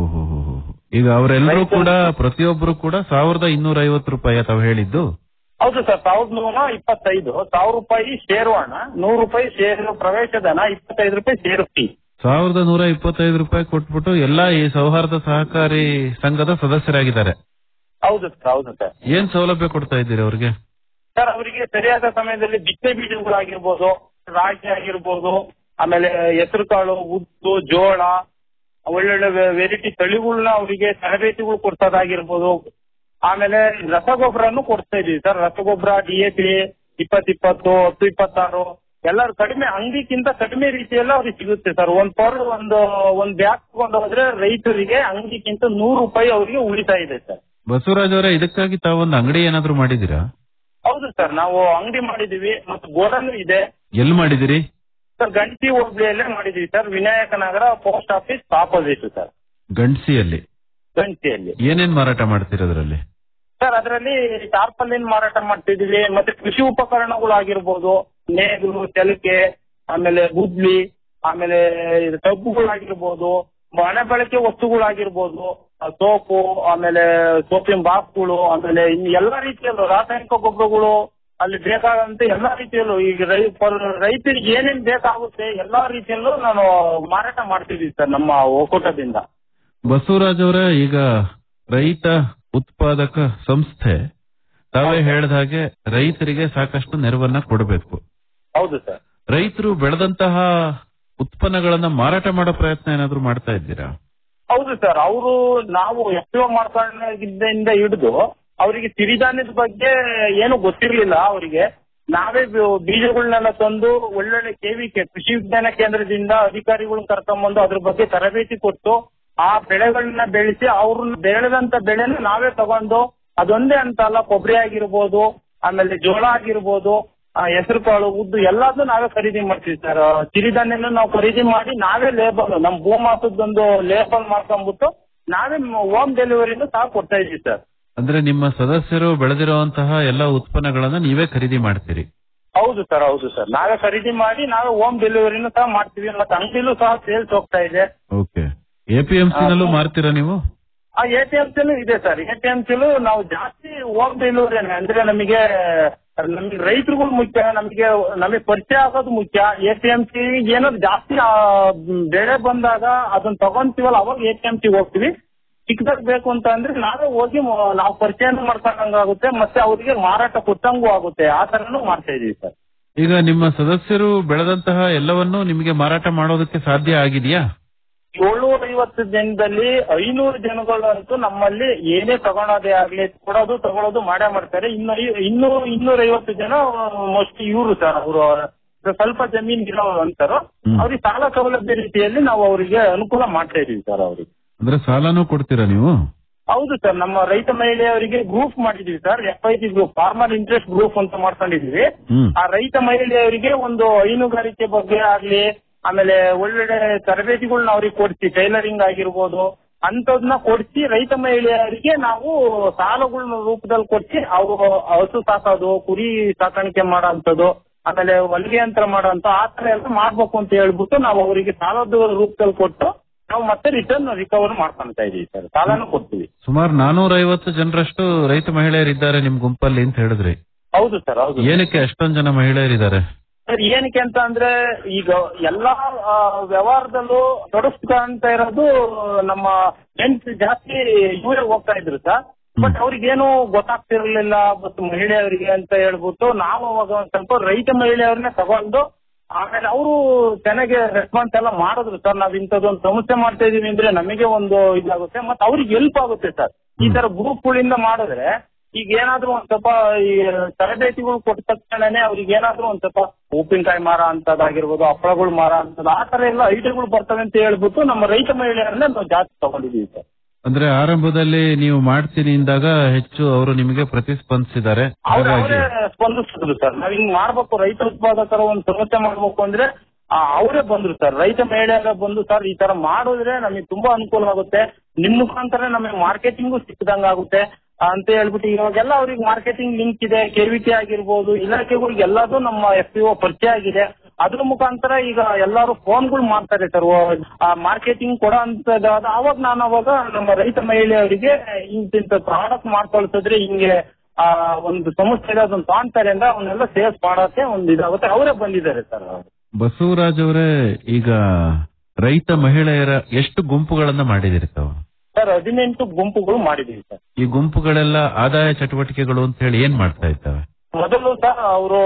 ಈಗ ಅವರೆಲ್ಲರೂ ಕೂಡ ಪ್ರತಿಯೊಬ್ಬರು ಕೂಡ ಸಾವಿರದ ಇನ್ನೂರ ಐವತ್ತು ರೂಪಾಯಿ ತಾವು ಹೇಳಿದ್ದು ಹೌದು ಸರ್ ಸಾವಿರದ ನೂರ ಇಪ್ಪತ್ತೈದು ಸಾವಿರ ರೂಪಾಯಿ ಷೇರು ಹಣ ನೂರು ರೂಪಾಯಿ ಷೇರು ಪ್ರವೇಶಧನ ಇಪ್ಪತ್ತೈದು ರೂಪಾಯಿ ಷೇರು ಫೀ ಸಾವಿರದ ನೂರ ಇಪ್ಪತ್ತೈದು ರೂಪಾಯಿ ಕೊಟ್ಬಿಟ್ಟು ಎಲ್ಲಾ ಈ ಸೌಹಾರ್ದ ಸಹಕಾರಿ ಸಂಘದ ಸದಸ್ಯರಾಗಿದ್ದಾರೆ ಹೌದು ಸರ್ ಹೌದು ಸರ್ ಏನ್ ಸೌಲಭ್ಯ ಕೊಡ್ತಾ ಇದ್ದೀರಿ ಅವ್ರಿಗೆ ಸರ್ ಅವರಿಗೆ ಸರಿಯಾದ ಸಮಯದಲ್ಲಿ ಬಿತ್ತನೆ ಬೀಜಗಳಾಗಿರ್ಬೋದು ರಾಗಿ ಆಗಿರ್ಬೋದು ಆಮೇಲೆ ಹೆಸರು ಕಾಳು ಉದ್ದು ಜೋಳ ಒಳ್ಳೊಳ್ಳೆ ವೆರೈಟಿ ತಳಿಗಳನ್ನ ಅವರಿಗೆ ತರಬೇತಿಗಳು ಕೊಡ್ಸೋದಾಗಿರ್ಬೋದು ಆಮೇಲೆ ರಸಗೊಬ್ಬರನು ಕೊಡ್ತಾ ಇದೀವಿ ಸರ್ ರಸಗೊಬ್ಬರ ಡಿ ಎ ಪಿ ಇಪ್ಪತ್ತಿಪ್ಪತ್ತು ಹತ್ತು ಇಪ್ಪತ್ತಾರು ಎಲ್ಲರೂ ಕಡಿಮೆ ಅಂಗಡಿಗಿಂತ ಕಡಿಮೆ ರೀತಿಯಲ್ಲಿ ಅವ್ರಿಗೆ ಸಿಗುತ್ತೆ ಸರ್ ಒಂದ್ ಪರ್ ಒಂದು ಒಂದ್ ಬ್ಯಾಗ್ ತಗೊಂಡು ಹೋದ್ರೆ ರೈತರಿಗೆ ಅಂಗಡಿಗಿಂತ ನೂರು ರೂಪಾಯಿ ಅವರಿಗೆ ಉಳಿತಾಯ ಇದೆ ಸರ್ ಬಸವರಾಜ್ ಅವರೇ ಇದಕ್ಕಾಗಿ ತಾವೊಂದು ಅಂಗಡಿ ಏನಾದ್ರು ಮಾಡಿದೀರಾ ಹೌದು ಸರ್ ನಾವು ಅಂಗಡಿ ಮಾಡಿದೀವಿ ಮತ್ತು ಗೋಡನ್ ಇದೆ ಎಲ್ಲಿ ಮಾಡಿದಿರಿ ಸರ್ ಗಂಟಿ ಹೋಬಳಿಯಲ್ಲೇ ಮಾಡಿದೀವಿ sir Vinayaka Nagar post office opposite sir ಗಂಡ್ಸಿಯಲ್ಲಿ ಗಂಟಿಯಲ್ಲಿ ಏನೇನ್ ಮಾರಾಟ ಮಾಡ್ತಿರೋದ್ರಲ್ಲಿ ಸರ್ ಅದರಲ್ಲಿ ಟಾರ್ಪಲಿನ್ ಮಾರಾಟ ಮಾಡ್ತಿದೀವಿ ಮತ್ತೆ ಕೃಷಿ ಉಪಕರಣಗಳು ಆಗಿರ್ಬೋದು ನೇಗಿಲು ತೆಲಕೆ ಆಮೇಲೆ ಗುದ್ಲಿ ಆಮೇಲೆ ಇದು ಟಬ್ಬುಗಳಾಗಿರ್ಬೋದು ಮನೆ ಬಳಕೆ ವಸ್ತುಗಳಾಗಿರ್ಬೋದು ಆ ಸೋಪು ಆಮೇಲೆ ಸೋಪಿನ ಬಾಕ್ಸ್ಗಳು ಆಮೇಲೆ ಇನ್ನು ಎಲ್ಲಾ ರೀತಿಯಲ್ಲೂ ರಾಸಾಯನಿಕ ಗೊಬ್ಬರಗಳು ಅಲ್ಲಿ ಬೇಕಾದಂತ ಎಲ್ಲಾ ರೀತಿಯಲ್ಲೂ ಈಗ ರೈ ಪರ್- ರೈತರಿಗೆ ಏನೇನ್ ಬೇಕಾಗುತ್ತೆ ಎಲ್ಲಾ ರೀತಿಯಲ್ಲೂ ನಾನು ಮಾರಾಟ ಮಾಡ್ತಿದ್ದೀವಿ ಸರ್ ನಮ್ಮ ಒಕ್ಕೂಟದಿಂದ ಬಸವರಾಜ್ ಅವರೇ ಈಗ ರೈತ ಉತ್ಪಾದಕ ಸಂಸ್ಥೆ ತಾವೇ ಹೇಳಿದ ಹಾಗೆ ರೈತರಿಗೆ ಸಾಕಷ್ಟು ನೆರವನ್ನ ಕೊಡಬೇಕು ಹೌದು ಸರ್ ರೈತರು ಬೆಳೆದಂತಹ ಉತ್ಪನ್ನಗಳನ್ನ ಮಾರಾಟ ಮಾಡೋ ಪ್ರಯತ್ನ ಏನಾದ್ರು ಮಾಡ್ತಾ ಇದ್ದೀರಾ ಹೌದು ಸರ್ ಅವರು ನಾವು ಎಫ್ ಪಿ ಮಾಡ್ಕೊಂಡಿದ್ದಿಂದ ಹಿಡಿದು ಅವರಿಗೆ ಸಿರಿಧಾನ್ಯದ ಬಗ್ಗೆ ಏನು ಗೊತ್ತಿರಲಿಲ್ಲ ಅವರಿಗೆ ನಾವೇ ಬಿ- ಬೀಜಗಳನ್ನೆಲ್ಲ ತಂದು ಒಳ್ಳೊಳ್ಳೆ ಕೆವಿಕೆ ಕೃಷಿ ವಿಜ್ಞಾನ ಕೇಂದ್ರದಿಂದ ಅಧಿಕಾರಿಗಳನ್ನ ಕರ್ಕೊಂಬಂದು ಅದ್ರ ಬಗ್ಗೆ ತರಬೇತಿ ಕೊಟ್ಟು ಆ ಬೆಳೆಗಳನ್ನ ಬೆಳೆಸಿ ಅವ್ರನ್ನ ಬೆಳೆದಂತ ಬೆಳೆನ ನಾವೇ ತಗೊಂಡು ಅದೊಂದೇ ಅಂತ ಅಲ್ಲ ಕೊಬ್ಬರಿ ಆಗಿರ್ಬೋದು ಆಮೇಲೆ ಜೋಳ ಆಗಿರ್ಬೋದು ಹೆಸರು ಕಾಳು ಉದ್ದು ಎಲ್ಲದನ್ನು ನಾವೇ ಖರೀದಿ ಮಾಡ್ತೀವಿ ಸರ್ ಸಿರಿಧಾನ್ಯನ ನಾವು ಖರೀದಿ ಮಾಡಿ ನಾವೇ ಲೇಬಲ್ ನಮ್ಮ ಭೂಮಾಸದೊಂದು ಲೇಬಲ್ ಮಾಡ್ಕೊಂಡ್ಬಿಟ್ಟು ನಾವೇ ಹೋಮ್ ಡೆಲಿವರಿನೂ ಸಹ ಕೊಡ್ತಾ ಇದೀವಿ ಸರ್ ಅಂದ್ರೆ ನಿಮ್ಮ ಸದಸ್ಯರು ಬೆಳೆದಿರುವಂತಹ ಎಲ್ಲ ಉತ್ಪನ್ನಗಳನ್ನ ನೀವೇ ಖರೀದಿ ಮಾಡ್ತೀರಿ ಹೌದು ಸರ್ ಹೌದು ಸರ್ ನಾವೇ ಖರೀದಿ ಮಾಡಿ ನಾವೇ ಹೋಮ್ ಡೆಲಿವರಿನೂ ಸಹ ಮಾಡ್ತೀವಿ ಮತ್ತೆ ಅಂಗಡಿಲೂ ಸಹ ಸೇಲ್ಸ್ ಹೋಗ್ತಾ ಇದೆ ಓಕೆ ಎಪಿಎಂಸಿ ನಲ್ಲೂ ಮಾರ್ತೀರಾ ನೀವು ಆ ಎ ಟಿ ಎಂ ಸಿಲೂ ಇದೆ ಸರ್ ಎ ಟಿ ಎಂ ಸಿಲೂ ನಾವು ಜಾಸ್ತಿ ಹೋಮ್ ಡೆಲಿವರಿ ಅಂದ್ರೆ ನಮಗೆ ನಮಗೆ ರೈತರುಗಳು ಮುಖ್ಯ ನಮಗೆ ನಮಗೆ ಪರಿಚಯ ಆಗೋದು ಮುಖ್ಯ ಎ ಟಿ ಎಂ ಸಿ ಏನಾದ್ರು ಜಾಸ್ತಿ ಆ, ಮ್, ಬೆಳೆ ಬಂದಾಗ ಅದನ್ನ ತಗೊಂತೀವಲ್ಲ ಅವಾಗ ಎ ಟಿ ಎಂ ಸಿಗೆ ಹೋಗ್ತೀವಿ ಚಿಕ್ಕದಾಗ ಬೇಕು ಅಂತ ಅಂದ್ರೆ ನಾವೇ ಹೋಗಿ ಮ- ನಾವು ಪರಿಚಯನೂ ಮಾಡ್ಕೊಂಡಂಗಾಗುತ್ತೆ ಮತ್ತೆ ಅವರಿಗೆ ಮಾರಾಟ ಕೊಟ್ಟಂಗೂ ಆಗುತ್ತೆ ಆ ತರನು ಮಾಡ್ತಾ ಇದೀವಿ ಸರ್ ಈಗ ನಿಮ್ಮ ಸದಸ್ಯರು ಬೆಳೆದಂತಹ ಎಲ್ಲವನ್ನೂ ನಿಮಗೆ ಮಾರಾಟ ಮಾಡೋದಕ್ಕೆ ಸಾಧ್ಯ ಆಗಿದೆಯಾ ಏಳ್ನೂರ ಐವತ್ತು ಜನದಲ್ಲಿ ಐನೂರು ಜನಗಳಂತೂ ನಮ್ಮಲ್ಲಿ ಏನೇ ತಗೊಳೋದೇ ಆಗ್ಲಿ ಕೊಡೋದು ತಗೊಳೋದು ಮಾಡೇ ಮಾಡ್ತಾರೆ ಇನ್ನು ಐ- ಇನ್ನೂ ಇನ್ನೂರ ಐವತ್ತು ಜನ ಮೋಸ್ಟ್ ಇವರು ಸರ್ ಅವರು ಸ್ವಲ್ಪ ಜಮೀನ್ ಇರೋರು ಅಂತಾರೋ ಅವ್ರಿಗೆ ಸಾಲ ಸೌಲಭ್ಯ ರೀತಿಯಲ್ಲಿ ನಾವು ಅವರಿಗೆ ಅನುಕೂಲ ಮಾಡ್ತಾ ಇದೀವಿ ಸರ್ ಅವ್ರಿಗೆ ಅಂದ್ರೆ ಸಾಲನೂ ಕೊಡ್ತೀರಾ ನೀವು ಹೌದು ಸರ್ ನಮ್ಮ ರೈತ ಮಹಿಳೆಯರಿಗೆ ಗ್ರೂಪ್ ಮಾಡಿದೀವಿ sir F I C group farmer interest group ಅಂತ ಮಾಡ್ಕೊಂಡಿದೀವಿ ಹ್ಮ್. ಆ ರೈತ ಮಹಿಳೆಯರಿಗೆ ಒಂದು ಹೈನುಗಾರಿಕೆ ಬಗ್ಗೆ ಆಗ್ಲಿ ಆಮೇಲೆ ಒಳ್ಳೊಳ್ಳೆ ತರಬೇತಿಗಳನ್ನ ಅವ್ರಿಗೆ ಕೊಡ್ಸಿ ಟೈಲರಿಂಗ್ ಆಗಿರ್ಬೋದು ಅಂತದನ್ನ ಕೊಡ್ಸಿ ರೈತ ಮಹಿಳೆಯರಿಗೆ ನಾವು ಸಾಲಗಳನ್ನ ರೂಪದಲ್ಲಿ ಕೊಡ್ಸಿ ಅವರು ಹಸು ಸಾಕೋದು ಕುರಿ ಸಾಕಾಣಿಕೆ ಮಾಡೋಂಥದ್ದು ಆಮೇಲೆ ಹೊಲಿಗೆ ಯಂತ್ರ ಮಾಡೋಂತ ಆ ತರ ಎಲ್ಲ ಮಾಡ್ಬೇಕು ಅಂತ ಹೇಳ್ಬಿಟ್ಟು ನಾವು ಅವರಿಗೆ ಸಾಲದ ರೂಪದಲ್ಲಿ ಕೊಟ್ಟು ನಾವು ಮತ್ತೆ ರಿಟರ್ನ್ ರಿಕವರ್ ಮಾಡ್ಕೊಂತ ಇದೀವಿ ಸರ್ ಸಾಲನೂ ಕೊಡ್ತೀವಿ ಸುಮಾರು ನಾನೂರ ಐವತ್ತು ಜನರಷ್ಟು ರೈತ ಮಹಿಳೆಯರಿದ್ದಾರೆ ನಿಮ್ ಗುಂಪಲ್ಲಿ ಅಂತ ಹೇಳಿದ್ರಿ ಹೌದು ಸರ್ ಹೌದು ಏನಕ್ಕೆ ಅಷ್ಟೊಂದ್ ಜನ ಮಹಿಳೆಯರಿದ್ದಾರೆ ಸರ್ ಏನಕ್ಕೆ ಅಂತ ಅಂದ್ರೆ ಈಗ ಎಲ್ಲಾ ಆ, ವ್ಯವಹಾರದಲ್ಲೂ ತೊಡಸ್ಕೊಂತ ಇರೋದು ನಮ್ಮ ಹೆಂಡ್ತಿ ಜಾಸ್ತಿ ಇವರೇ ಹೋಗ್ತಾ ಇದ್ರು ಸರ್ ಬಟ್ ಅವ್ರಿಗೇನು ಗೊತ್ತಾಗ್ತಿರ್ಲಿಲ್ಲ ಮತ್ತು ಮಹಿಳೆಯರಿಗೆ ಅಂತ ಹೇಳ್ಬಿಟ್ಟು ನಾವು ಅವಾಗ ಒಂದ್ ಸ್ವಲ್ಪ ರೈತ ಮಹಿಳೆಯವ್ರನ್ನೇ ತಗೊಂಡು ಆಮೇಲೆ ಅವರು ಚೆನ್ನಾಗಿ ರೆಸ್ಪಾನ್ಸ್ ಎಲ್ಲ ಮಾಡಿದ್ರು ಸರ್ ನಾವ್ ಇಂಥದ್ದೊಂದು ಸಮಸ್ಯೆ ಮಾಡ್ತಾ ಇದೀವಿ ಅಂದ್ರೆ ನಮಗೆ ಒಂದು ಇದಾಗುತ್ತೆ ಮತ್ತೆ ಅವ್ರಿಗೆ ಹೆಲ್ಪ್ ಆಗುತ್ತೆ ಸರ್ ಈ ತರ ಗ್ರೂಪ್ಗಳಿಂದ ಮಾಡಿದ್ರೆ ಈಗ ಏನಾದ್ರೂ ಒಂದ್ ಸ್ವಲ್ಪ ಈ ತರಬೇತಿಗಳು ಕೊಟ್ಟ ತಕ್ಷಣನೇ ಅವ್ರಿಗೆ ಏನಾದ್ರೂ ಒಂದ್ ಸ್ವಲ್ಪ ಉಪ್ಪಿನಕಾಯಿ ಮಾರ ಅಂತದಾಗಿರ್ಬೋದು ಹಪ್ಪಳಗಳು ಮಾರ ಅಂತದ್ ಆ ತರ ಎಲ್ಲ ಐಟಮ್ಗಳು ಬರ್ತವೆ ಅಂತ ಹೇಳ್ಬಿಟ್ಟು ನಮ್ಮ ರೈತ ಮಹಿಳೆಯರನ್ನ ನಾವು ಜಾಸ್ತಿ ತಗೊಂಡಿದೀವಿ ಸರ್ ಅಂದ್ರೆ ಆರಂಭದಲ್ಲಿ ನೀವು ಮಾಡ್ತೀನಿ ಇಂದಾಗ ಹೆಚ್ಚು ಅವರು ನಿಮಗೆ ಪ್ರತಿಸ್ಪಂದಿಸಿದ್ದಾರೆ ಅವ್ರು ಹಾಗಾಗಿ ಅವರೇ ಸ್ಪಂದಿಸಿದ್ರು ಸರ್ ನಾವ್ ಹಿಂಗ್ ಮಾಡ್ಬೇಕು ರೈತ ಉತ್ಪಾದಕರ ಒಂದು ಸಮಸ್ಯೆ ಮಾಡ್ಬೇಕು ಅಂದ್ರೆ ಆ, ಅವರೇ ಬಂದ್ರು ಸರ್ ರೈತ ಮಹಿಳೆಯರ ಬಂದು ಸರ್ ಈ ತರ ಮಾಡಿದ್ರೆ ನಮಗೆ ತುಂಬಾ ಅನುಕೂಲ ಆಗುತ್ತೆ ನಿಮ್ ಮುಖಾಂತರ ನಮಗೆ ಮಾರ್ಕೆಟಿಂಗು ಸಿಕ್ಕದಂಗ ಆಗುತ್ತೆ ಅಂತ ಹೇಳ್ಬಿಟ್ಟು ಇವಾಗೆಲ್ಲ ಅವ್ರಿಗೆ ಮಾರ್ಕೆಟಿಂಗ್ ಲಿಂಕ್ ಇದೆ ಕೆವಿಟಿ ಆಗಿರ್ಬೋದು ಇಲಾಖೆಗಳಿಗೆ ಎಲ್ಲದೂ ನಮ್ಮ ಎಫ್ ಪಿ ಪರಿಚಯ ಆಗಿದೆ ಅದ್ರ ಮುಖಾಂತರ ಈಗ ಎಲ್ಲರೂ ಫೋನ್ಗಳು ಮಾಡ್ತಾರೆ ಸರ್ ಮಾರ್ಕೆಟಿಂಗ್ ಕೊಡೋ ಅಂತದಾದ ಅವಾಗ ನಾನು ಅವಾಗ ನಮ್ಮ ರೈತ ಮಹಿಳೆಯರಿಗೆ ಇಂತಿಂತ ಪ್ರಾಡಕ್ಟ್ ಮಾಡ್ಕೊಳ್ಸಿದ್ರೆ ಹಿಂಗೆ ಆ ಒಂದು ಸಮಸ್ಯೆ ಇದೆ ಅದನ್ನ ತಾಂತಾರೆ ಅಂದ್ರೆ ಅವನ್ನೆಲ್ಲ ಸೇಲ್ಸ್ ಮಾಡೋಕೆ ಒಂದು ಇದಾಗುತ್ತೆ ಅವರೇ ಬಂದಿದ್ದಾರೆ ಸರ್ ಬಸವರಾಜ್ ಅವರೇ ಈಗ ರೈತ ಮಹಿಳೆಯರ ಎಷ್ಟು ಗುಂಪುಗಳನ್ನ ಮಾಡಿದಿರಿ ತಾವು ಸರ್ ಹದಿನೆಂಟು ಗುಂಪುಗಳು ಮಾಡಿದೀವಿ ಸರ್ ಈ ಗುಂಪುಗಳೆಲ್ಲ ಆದಾಯ ಚಟುವಟಿಕೆಗಳು ಅಂತ ಹೇಳಿ ಏನ್ ಮಾಡ್ತಾ ಇದ್ದಾವೆ ಮೊದಲು ಸರ್ ಅವರು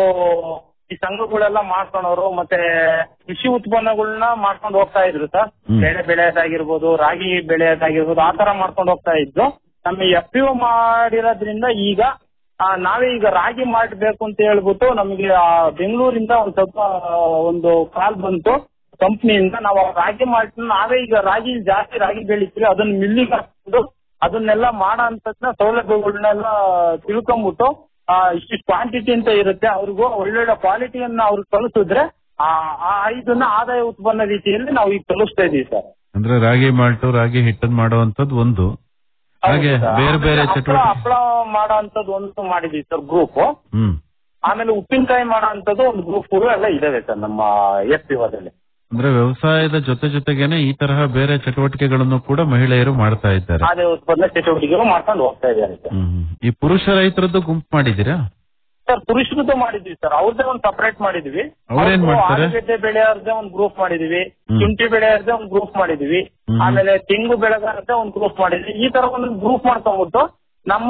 ಈ ಸಂಘಗಳೆಲ್ಲ ಮಾಡ್ಕೊಂಡವ್ರು ಮತ್ತೆ ಕೃಷಿ ಉತ್ಪನ್ನಗಳನ್ನ ಮಾಡ್ಕೊಂಡು ಹೋಗ್ತಾ ಇದ್ರು ಸರ್ ಬೆಳೆ ಬೆಳೆಯೋದಾಗಿರ್ಬೋದು ರಾಗಿ ಬೆಳೆಯೋದಾಗಿರ್ಬೋದು ಆ ತರ ಮಾಡ್ಕೊಂಡು ಹೋಗ್ತಾ ಇದ್ದು ನಮ್ಮ ಎಫ್ ಪಿ ಮಾಡಿರೋದ್ರಿಂದ ಈಗ ಆ, ನಾವೇ ಈಗ ರಾಗಿ ಮಾಡಬೇಕು ಅಂತ ಹೇಳ್ಬಿಟ್ಟು ನಮಗೆ ಆ ಬೆಂಗಳೂರಿಂದ ಒಂದು ಸ್ವಲ್ಪ ಆ, ಒಂದು ಕಾಲ್ ಬಂತು ಕಂಪ್ನಿಯಿಂದ ನಾವು ಆ ರಾಗಿ ಮಾಡಿ ನಾವೇ ಈಗ ರಾಗಿ ಜಾಸ್ತಿ ರಾಗಿ ಬೆಳಿತೀವಿ ಅದನ್ನ ಮಿಲ್ಲಿಗೆ ಹಾಕೊಂಡು ಅದನ್ನೆಲ್ಲ ಮಾಡೋ ಅಂತದ್ನ ಸೌಲಭ್ಯಗಳನ್ನೆಲ್ಲ ತಿಳ್ಕೊಂಬಿಟ್ಟು ಆ, ಇಷ್ಟಿಷ್ಟು ಕ್ವಾಂಟಿಟಿ ಅಂತ ಇರುತ್ತೆ ಅವ್ರಿಗೂ ಒಳ್ಳೊಳ್ಳೆ ಕ್ವಾಲಿಟಿಯನ್ನ ಅವ್ರಿಗೆ ಕಳಿಸಿದ್ರೆ ಆ ಆ ಇದನ್ನ ಆದಾಯ ಉತ್ಪನ್ನ ರೀತಿಯಲ್ಲಿ ನಾವು ಈಗ ಕಲಿಸ್ತಾ ಇದೀವಿ ಸರ್ ಅಂದ್ರೆ ರಾಗಿ ಮಾಲ್ಟು ರಾಗಿ ಹಿಟ್ಟನ್ ಮಾಡುವಂತದ್ದು ಒಂದು ಹಾಗೆ ಬೇರೆ ಬೇರೆ ಹಪ್ಪಳ ಚಟುವಟಿಕೆ ಹಪ್ಪಳ ಮಾಡೋ ಅಂತದ್ದು ಒಂದು ಮಾಡಿದೀವಿ ಸರ್ ಗ್ರೂಪ್ ಹ್ಮ್ ಆಮೇಲೆ ಉಪ್ಪಿನಕಾಯಿ ಮಾಡೋ ಅಂತದ್ದು ಒಂದು ಗ್ರೂಪ್ ಎಲ್ಲ ಇದಾವೆ ಸರ್ ನಮ್ಮ ಎಫ್ ಪಿ ಓದಲ್ಲಿ ಅಂದ್ರೆ ವ್ಯವಸಾಯದ ಜೊತೆ ಜೊತೆಗೇನೆ ಈ ತರಹ ಬೇರೆ ಚಟುವಟಿಕೆಗಳನ್ನು ಕೂಡ ಮಹಿಳೆಯರು ಮಾಡ್ತಾ ಇದ್ದಾರೆ ಆದಾಯ ಉತ್ಪನ್ನ ಚಟುವಟಿಕೆಗಳು ಮಾಡ್ಕೊಂಡು ಹೋಗ್ತಾ ಇದ್ದಾರೆ ಸರ್ ಹ್ಮ್. ಈ ಪುರುಷ ರೈತರದ್ದು ಗುಂಪು ಮಾಡಿದ್ದೀರಾ ಸರ್ ಪುರುಷರದ್ದು ಮಾಡಿದ್ವಿ ಸರ್ ಅವ್ರದ್ದೇ ಒಂದು ಸಪರೇಟ್ ಮಾಡಿದ್ವಿ ಅವ್ರೇನ್ ಅವ್ರು ಮಾಡ್ತಾರೆ? ಆಲೂಗೆಡ್ಡೆ ಬೆಳೆಯೋರ್ದೇ ಒಂದು ಗ್ರೂಪ್ ಮಾಡಿದ್ವಿ ಹ್ಮ್. ಶುಂಠಿ ಬೆಳೆಯೋರ್ದೇ ಒಂದು ಗ್ರೂಪ್ ಮಾಡಿದ್ವಿ ಹ್ಮ್. ಆಮೇಲೆ ತೆಂಗು ಬೆಳೆಗಾರದ್ದೇ ಒಂದು ಗ್ರೂಪ್ ಮಾಡಿದ್ವಿ ಈ ತರ ಒಂದು ಗ್ರೂಪ್ ಮಾಡ್ಕೊಂಡ್ಬಿಟ್ಟು ನಮ್ಮ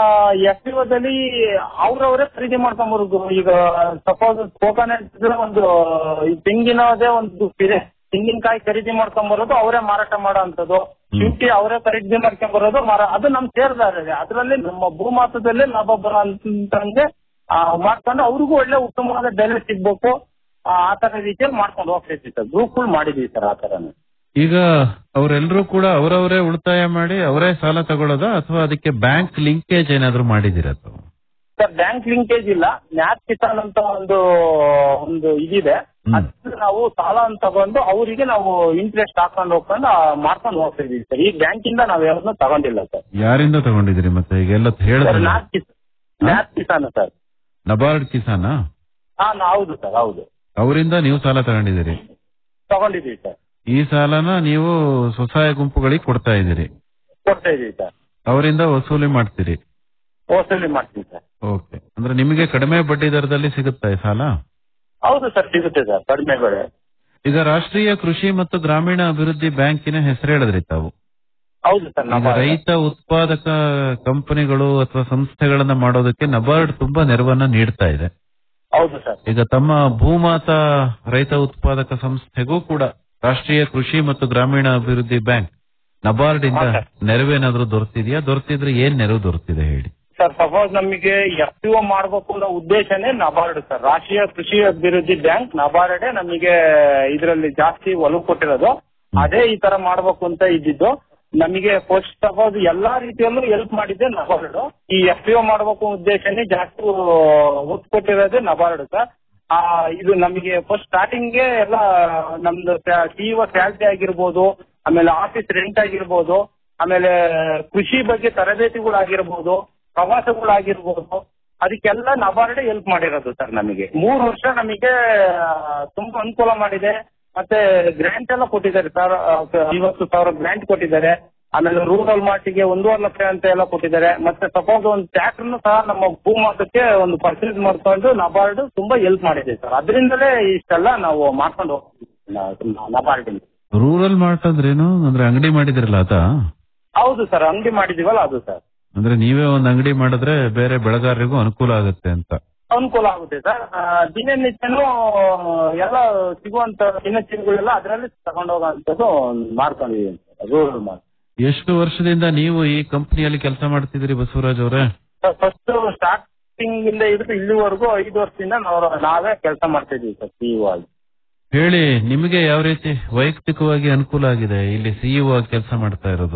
ಎಫ್ ದಲ್ಲಿ ಅವ್ರವರೇ ಖರೀದಿ ಮಾಡ್ಕೊಂಬರೋದು ಈಗ ಸಪೋಸ್ ಕೋಕೋನಟ್ ಒಂದು ಈ ತೆಂಗಿನದೇ ಒಂದು ಗ್ರೂಪ್ ಇದೆ ತೆಂಗಿನಕಾಯಿ ಖರೀದಿ ಮಾಡ್ಕೊಂಬರೋದು ಅವರೇ ಮಾರಾಟ ಮಾಡೋ ಅಂತದ್ದು ಶುಂಠಿ ಅವರೇ ಖರೀದಿ ಮಾಡ್ಕೊಂಬರೋದು ಮಾರ ಅದು ನಮ್ ಸೇರ್ದಾರ ಅದರಲ್ಲಿ ನಮ್ಮ ಭೂಮಾತದಲ್ಲೇ ಲಾಭ ಬರೋ ಅಂತಂಗೆ ಆ, ಮಾಡ್ಕೊಂಡು ಅವ್ರಿಗೂ ಒಳ್ಳೆ ಉತ್ತಮವಾದ ಬೆಲೆ ಸಿಗ್ಬೇಕು ಆ ಆ ತರ ರೀತಿಯಲ್ಲಿ ಮಾಡ್ಕೊಂಡು ಹೋಗ್ತೈತಿ ಸರ್ ಗ್ರೂಪ್ಗಳು ಮಾಡಿದೀವಿ ಸರ್ ಆ ತರನೇ ಈಗ ಅವರೆಲ್ಲರೂ ಕೂಡ ಅವರವರೇ ಉಳಿತಾಯ ಮಾಡಿ ಅವರೇ ಸಾಲ ತಗೊಳ್ಳೋದಾ ಅಥವಾ ಅದಕ್ಕೆ ಬ್ಯಾಂಕ್ ಲಿಂಕೇಜ್ ಏನಾದ್ರು ಮಾಡಿದಿರಾ ತಾವು ಸರ್ ಬ್ಯಾಂಕ್ ಲಿಂಕೇಜ್ ಇಲ್ಲ ನ್ಯಾಪ್ ಕಿಸಾನ್ ಅಂತ ಒಂದು ಒಂದು ಇದಿದೆ ಅದ್ರಲ್ಲಿ ನಾವು ಸಾಲ ಅಂತ ತಗೊಂಡು ಅವರಿಗೆ ನಾವು ಇಂಟ್ರೆಸ್ಟ್ ಹಾಕೊಂಡು ಹೋಗ್ಕೊಂಡು ಆ, ಮಾಡ್ಕೊಂಡು ಹೋಗ್ತಾ ಇದೀವಿ ಸರ್ ಈ ಬ್ಯಾಂಕಿಂದ ನಾವ್ ಯಾವ್ದನ್ನು ತಗೊಂಡಿಲ್ಲ ಸರ್ ಯಾರಿಂದ ತಗೊಂಡಿದ್ದೀರಿ ಮತ್ತೆ ಈಗೆಲ್ಲ ಸರ್ ಹೇಳಿದ್ರಲ್ಲ ನ್ಯಾಪ್ ಕಿಸ್ ನ್ಯಾಪ್ ಕಿಸಾನ್ ಸರ್ ನಬಾರ್ಡ್ ಕಿಸಾನ ಹಾ ಹೌದು ಸರ್ ಹೌದು ಅವರಿಂದ ನೀವು ಸಾಲ ತಗೊಂಡಿದ್ದೀರಿ ತಗೊಂಡಿದೀವಿ ಸರ್ ಈ ಸಾಲನ ನೀವು ಸ್ವಸಹಾಯ ಗುಂಪುಗಳಿಗೆ ಕೊಡ್ತಾ ಇದ್ದೀರಿ ಕೊಡ್ತಾ ಇದೀವಿ ಸರ್ ಅವರಿಂದ ವಸೂಲಿ ಮಾಡ್ತೀರಿ ವಸೂಲಿ ಮಾಡ್ತೀವಿ ಸರ್ ಓಕೆ ಅಂದ್ರೆ ನಿಮಗೆ ಕಡಿಮೆ ಬಡ್ಡಿ ದರದಲ್ಲಿ ಸಿಗುತ್ತಾ ಈ ಸಾಲ ಹೌದು ಸರ್ ಸಿಗುತ್ತೆ ಸರ್ ಕಡಿಮೆ ಬೆಳೆ ಈಗ ರಾಷ್ಟ್ರೀಯ ಕೃಷಿ ಮತ್ತು ಗ್ರಾಮೀಣ ಅಭಿವೃದ್ಧಿ ಬ್ಯಾಂಕಿನ ಹೆಸರು ಹೇಳಿದ್ರಿ ತಾವು ಹೌದು ಸರ್ ಈಗ ನಮ್ಮ ರೈತ ಉತ್ಪಾದಕ ಕಂಪನಿಗಳು ಅಥವಾ ಸಂಸ್ಥೆಗಳನ್ನ ಮಾಡೋದಕ್ಕೆ ನಬಾರ್ಡ್ ತುಂಬಾ ನೆರವನ್ನ ನೀಡ್ತಾ ಇದೆ ಹೌದು ಸರ್ ಈಗ ತಮ್ಮ ಭೂಮಾತಾ ರೈತ ಉತ್ಪಾದಕ ಸಂಸ್ಥೆಗೂ ಕೂಡ ರಾಷ್ಟ್ರೀಯ ಕೃಷಿ ಮತ್ತು ಗ್ರಾಮೀಣ ಅಭಿವೃದ್ಧಿ ಬ್ಯಾಂಕ್ ನಬಾರ್ಡ್ ಇಂದ ನೆರವೇನಾದ್ರೂ ದೊರೆತಿದೆಯಾ ದೊರೆತಿದ್ರೆ ಏನ್ ನೆರವು ದೊರೆತಿದೆ ಹೇಳಿ ಸರ್ ಸಪೋಸ್ ನಮಗೆ ಎಫ್ ಪಿ ಒ ಮಾಡಬೇಕು ಅನ್ನೋ ಉದ್ದೇಶನೇ ನಬಾರ್ಡ್ ಸರ್ ರಾಷ್ಟ್ರೀಯ ಕೃಷಿ ಅಭಿವೃದ್ಧಿ ಬ್ಯಾಂಕ್ ನಬಾರ್ಡೇ ನಮಗೆ ಇದರಲ್ಲಿ ಜಾಸ್ತಿ ಒಲವು ಕೊಟ್ಟಿರೋದು ಅದೇ ಈ ತರ ಮಾಡ್ಬೇಕು ಅಂತ ಇದ್ದಿದ್ದು ನಮಗೆ ಫಸ್ಟ್ ಸಪೋಸ್ ಎಲ್ಲಾ ರೀತಿಯಲ್ಲೂ ಹೆಲ್ಪ್ ಮಾಡಿದ್ದೆ ನಬಾರ್ಡ್ ಈ ಎಫ್ ಪಿ ಒ ಮಾಡಬೇಕು ಉದ್ದೇಶನೇ ಜಾಸ್ತಿ ಒತ್ತು ಕೊಟ್ಟಿರೋದೇ ನಬಾರ್ಡ್ ಸರ್ ಆ, ಇದು ನಮಗೆ ಫಸ್ಟ್ ಸ್ಟಾರ್ಟಿಂಗ್ಗೆ ಎಲ್ಲ ನಮ್ದು ಸಿಇಒ ಸ್ಯಾಲ್ರಿ ಆಗಿರ್ಬೋದು ಆಮೇಲೆ ಆಫೀಸ್ ರೆಂಟ್ ಆಗಿರ್ಬೋದು ಆಮೇಲೆ ಕೃಷಿ ಬಗ್ಗೆ ತರಬೇತಿಗಳಾಗಿರ್ಬೋದು ಪ್ರವಾಸಗಳಾಗಿರ್ಬೋದು ಅದಕ್ಕೆಲ್ಲ ನಬಾರ್ಡ್ ಹೆಲ್ಪ್ ಮಾಡಿರೋದು ಸರ್ ನಮಗೆ ಮೂರು ವರ್ಷ ನಮಗೆ ಆ, ತುಂಬಾ ಅನುಕೂಲ ಮಾಡಿದೆ ಮತ್ತೆ ಗ್ರಾಂಟ್ ಎಲ್ಲ ಕೊಟ್ಟಿದ್ದಾರೆ ಸರ್ ಐವತ್ತು ಸಾವಿರ ಗ್ರಾಂಟ್ ಕೊಟ್ಟಿದ್ದಾರೆ ಆಮೇಲೆ ರೂರಲ್ ಮಾರ್ಟಿಗೆ ಒಂದೂವರೆ ಲಕ್ಷ ಅಂತ ಎಲ್ಲ ಕೊಟ್ಟಿದ್ದಾರೆ ಮತ್ತೆ ಸಪೋಸ್ ಒಂದು ಟ್ಯಾಕ್ಟರ್ನು ಸಹ ನಮ್ಮ ಭೂಮಾತಕ್ಕೆ ಒಂದು ಪರ್ಚೇಸ್ ಮಾಡ್ಕೊಂಡು ನಬಾರ್ಡ್ ತುಂಬಾ ಹೆಲ್ಪ್ ಮಾಡಿದೆ ಸರ್ ಅದರಿಂದಲೇ ಇಷ್ಟೆಲ್ಲ ನಾವು ಮಾಡ್ಕೊಂಡು ಹೋಗ್ತೀವಿ ನಬಾರ್ಡ್ ರೂರಲ್ ಮಾರ್ಟ್ ಅಂದ್ರೇನು ಅಂದ್ರೆ ಅಂಗಡಿ ಮಾಡಿದಿರಲ್ಲ ಅದ ಹೌದು ಸರ್ ಅಂಗಡಿ ಮಾಡಿದೀವಲ್ಲ ಅದು ಸರ್ ಅಂದ್ರೆ ನೀವೇ ಒಂದ್ ಅಂಗಡಿ ಮಾಡಿದ್ರೆ ಬೇರೆ ಬೆಳೆಗಾರರಿಗೂ ಅನುಕೂಲ ಆಗುತ್ತೆ ಅಂತ ಅನುಕೂಲ ಆಗುತ್ತೆ ಸರ್ ಆ, ದಿನನಿತ್ಯನೂ ಎಲ್ಲ ಸಿಗುವಂತ ದಿನಚರಿಗಳೆಲ್ಲ ಅದರಲ್ಲಿ ತಗೊಂಡೋಗುವಂಥದ್ದು ಮಾಡ್ಕೊಂಡಿದೀನಿ ಸರ್ ರೂರಲ್ ಮಾರ್ಟ್ ಎಷ್ಟು ವರ್ಷದಿಂದ ನೀವು ಈ ಕಂಪನಿಯಲ್ಲಿ ಕೆಲಸ ಮಾಡ್ತಿದ್ರಿ ಬಸವರಾಜ್ ಅವರೇ ಫಸ್ಟ್ ಸ್ಟಾರ್ಟಿಂಗ್ ಇಂದ ಹಿಡಿದು ಇಲ್ಲಿವರೆಗೂ ಐದು ವರ್ಷದಿಂದ ನಾವು ನಾವೇ ಕೆಲಸ ಮಾಡ್ತಾ ಇದೀವಿ ಸರ್ ಸಿಇಒ ಆಗಿ ಹೇಳಿ ನಿಮಗೆ ಯಾವ ರೀತಿ ವೈಯಕ್ತಿಕವಾಗಿ ಅನುಕೂಲ ಆಗಿದೆ ಇಲ್ಲಿ ಸಿಇಒ ಆಗಿ ಕೆಲಸ ಮಾಡ್ತಾ ಇರೋದು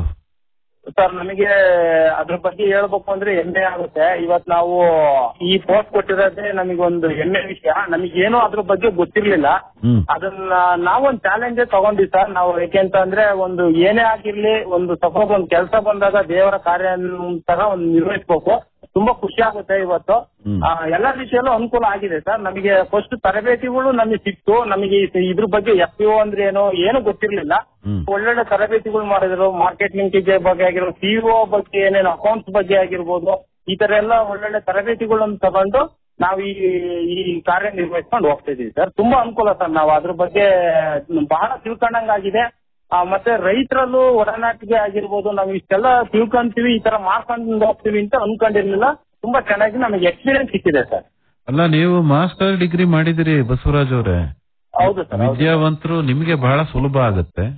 ಸರ್ ನಮಗೆ ಅದ್ರ ಬಗ್ಗೆ ಹೇಳ್ಬೇಕು ಅಂದ್ರೆ ಹೆಮ್ಮೆ ಆಗುತ್ತೆ ಇವತ್ ನಾವು ಈ ಪೋಸ್ಟ್ ಕೊಟ್ಟಿರೋದೇ ನಮಗೊಂದು ಹೆಮ್ಮೆ ವಿಷಯ ನಮಗೇನು ಅದ್ರ ಬಗ್ಗೆ ಗೊತ್ತಿರ್ಲಿಲ್ಲ ಹ್ಮ್ ಅದನ್ನ ನಾವೊಂದು ಚಾಲೆಂಜ್ ತಗೊಂಡ್ವಿ ಸರ್ ನಾವು ಯಾಕೆಂತ ಅಂದ್ರೆ ಒಂದು ಏನೇ ಆಗಿರ್ಲಿ ಒಂದು ಸಪೋಸ್ ಒಂದು ಕೆಲಸ ಬಂದಾಗ ದೇವರ ಕಾರ್ಯ ತರ ಒಂದು ನಿರ್ವಹಿಸ್ಬೇಕು ತುಂಬಾ ಖುಷಿ ಆಗುತ್ತೆ ಇವತ್ತು ಆ, ಎಲ್ಲಾ ರೀತಿಯಲ್ಲೂ ಅನುಕೂಲ ಆಗಿದೆ ಸರ್ ನಮಗೆ ಫಸ್ಟ್ ತರಬೇತಿಗಳು ನಮಗೆ ಸಿಕ್ತು ನಮಗೆ ಈ- ಇದ್ರ ಬಗ್ಗೆ ಎಫ್ ಪಿ ಅಂದ್ರೆ ಏನು ಏನು ಗೊತ್ತಿರ್ಲಿಲ್ಲ ಒಳ್ಳೊಳ್ಳೆ ತರಬೇತಿಗಳು ಮಾಡಿದ್ರು ಮಾರ್ಕೆಟ್ ಲಿಂಕೇಜ್ ಬಗ್ಗೆ ಆಗಿರ್ಬೋದು ಸಿಇಒ ಬಗ್ಗೆ ಏನೇನು ಅಕೌಂಟ್ಸ್ ಬಗ್ಗೆ ಆಗಿರ್ಬೋದು ಈ ತರ ಎಲ್ಲ ಒಳ್ಳೊಳ್ಳೆ ತರಬೇತಿಗಳನ್ನು ತಗೊಂಡು ನಾವು ಈ ಈ ಕಾರ್ಯ ನಿರ್ವಹಿಸ್ಕೊಂಡು ಹೋಗ್ತಾ ಇದೀವಿ ಸರ್ ತುಂಬಾ ಅನುಕೂಲ ಸರ್ ನಾವು ಅದ್ರ ಬಗ್ಗೆ ಬಹಳ ತಿಳ್ಕೊಂಡಂಗಾಗಿದೆ ಆ, ಮತ್ತೆ ರೈತರಲ್ಲೂ ಒಡನಾಟಿಗೆ ಆಗಿರ್ಬೋದು ನಾವು ಇಷ್ಟೆಲ್ಲ ತಿಳ್ಕೊಂತೀವಿ ಈ ತರ ಮಾಡ್ಕೊಂಡು ಹೋಗ್ತೀವಿ ಅಂತ ಅನ್ಕೊಂಡಿರ್ಲಿಲ್ಲ ತುಂಬಾ ಚೆನ್ನಾಗಿ ನಮಗೆ ಎಕ್ಸ್ಪೀರಿಯನ್ಸ್ ಸಿಕ್ಕಿದೆ ಸರ್ ಅಲ್ಲ ನೀವು ಮಾಸ್ಟರ್ ಡಿಗ್ರಿ ಮಾಡಿದಿರಿ ಬಸವರಾಜ್ ಅವರೇ ಹೌದು ಸರ್ ಹೌದು. ವಿದ್ಯಾವಂತರು ನಿಮಗೆ ಬಹಳ ಸುಲಭ ಆಗುತ್ತೆ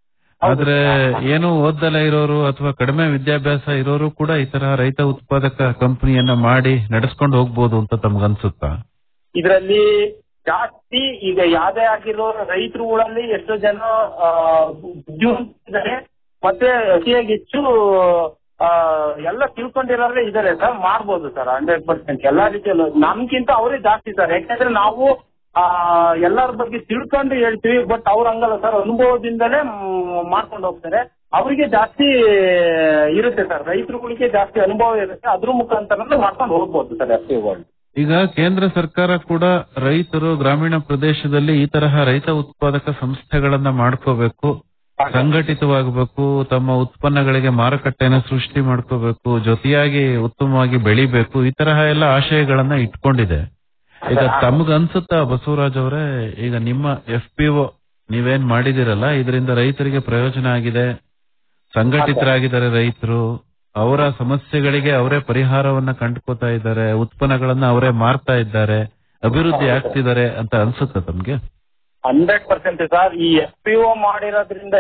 ಆದ್ರೆ ಏನು ಓದ್ದಲ ಇರೋರು ಅಥವಾ ಕಡಿಮೆ ವಿದ್ಯಾಭ್ಯಾಸ ಇರೋರು ಕೂಡ ಈ ತರ ರೈತ ಉತ್ಪಾದಕ ಕಂಪನಿಯನ್ನ ಮಾಡಿ ನಡೆಸ್ಕೊಂಡು ಹೋಗ್ಬೋದು ಅಂತ ತಮ್ಗನ್ಸುತ್ತಾ ಇದರಲ್ಲಿ ಜಾಸ್ತಿ ಈಗ ಯಾವ್ದೇ ಆಗಿರೋ ರೈತರುಗಳಲ್ಲಿ ಎಷ್ಟೋ ಜನ ಆ, ಬುದ್ಧಿವಂತಿದ್ದಾರೆ ಮತ್ತೆ ಅತಿಯಾಗಿ ಹೆಚ್ಚು ಆ, ಎಲ್ಲ ತಿಳ್ಕೊಂಡಿರೋರೇ ಇದಾರೆ ಸರ್ ಮಾಡ್ಬೋದು ಸರ್ ಹಂಡ್ರೆಡ್ ಪರ್ಸೆಂಟ್ ಎಲ್ಲಾ ರೀತಿಯಲ್ಲೂ ನಮ್ಗಿಂತ ಅವರೇ ಜಾಸ್ತಿ ಸರ್ ಯಾಕಂದ್ರೆ ನಾವು ಆ ಎಲ್ಲರ ಬಗ್ಗೆ ತಿಳ್ಕೊಂಡು ಹೇಳ್ತೀವಿ ಬಟ್ ಅವ್ರ ಹಂಗಲ್ಲ ಸರ್ ಅನುಭವದಿಂದಲೇ ಮ್, ಮಾಡ್ಕೊಂಡು ಹೋಗ್ತಾರೆ ಅವರಿಗೆ ಜಾಸ್ತಿ ಇರುತ್ತೆ ಸರ್ ರೈತರುಗಳಿಗೆ ಜಾಸ್ತಿ ಅನುಭವ ಇರುತ್ತೆ ಅದ್ರ ಮುಖಾಂತರ ಮಾಡ್ಕೊಂಡು ಹೋಗ್ಬೋದು ಸರ್ ಎಫ್ ಈಗ ಕೇಂದ್ರ ಸರ್ಕಾರ ಕೂಡ ರೈತರು ಗ್ರಾಮೀಣ ಪ್ರದೇಶದಲ್ಲಿ ಈ ತರಹ ರೈತ ಉತ್ಪಾದಕ ಸಂಸ್ಥೆಗಳನ್ನ ಮಾಡ್ಕೋಬೇಕು ಸಂಘಟಿತವಾಗಬೇಕು ತಮ್ಮ ಉತ್ಪನ್ನಗಳಿಗೆ ಮಾರುಕಟ್ಟೆನ ಸೃಷ್ಟಿ ಮಾಡ್ಕೋಬೇಕು ಜೊತೆಯಾಗಿ ಉತ್ತಮವಾಗಿ ಬೆಳಿಬೇಕು ಈ ತರಹ ಎಲ್ಲ ಆಶಯಗಳನ್ನ ಇಟ್ಕೊಂಡಿದೆ ಈಗ ತಮ್ಗ ಅನ್ಸುತ್ತಾ ಬಸವರಾಜ್ ಅವರೇ ಈಗ ನಿಮ್ಮ ಎಫ್ ಪಿ ಒ ನೀವೇನ್ ಮಾಡಿದಿರಲ್ಲ ಇದರಿಂದ ರೈತರಿಗೆ ಪ್ರಯೋಜನ ಆಗಿದೆ ಸಂಘಟಿತರಾಗಿದ್ದಾರೆ ರೈತರು ಅವರ ಸಮಸ್ಯೆಗಳಿಗೆ ಅವರೇ ಪರಿಹಾರವನ್ನ ಕಂಡುಕೋತಾ ಇದ್ದಾರೆ ಉತ್ಪನ್ನಗಳನ್ನ ಅವರೇ ಮಾರ್ತಾ ಇದ್ದಾರೆ ಅಭಿವೃದ್ಧಿ ಆಗ್ತಿದ್ದಾರೆ ಅಂತ ಅನ್ಸುತ್ತಾ ತಮ್ಗೆ ಹಂಡ್ರೆಡ್ ಪರ್ಸೆಂಟ್ ಸರ್ ಈ ಎಫ್ ಪಿ ಒ ಮಾಡಿರೋದ್ರಿಂದ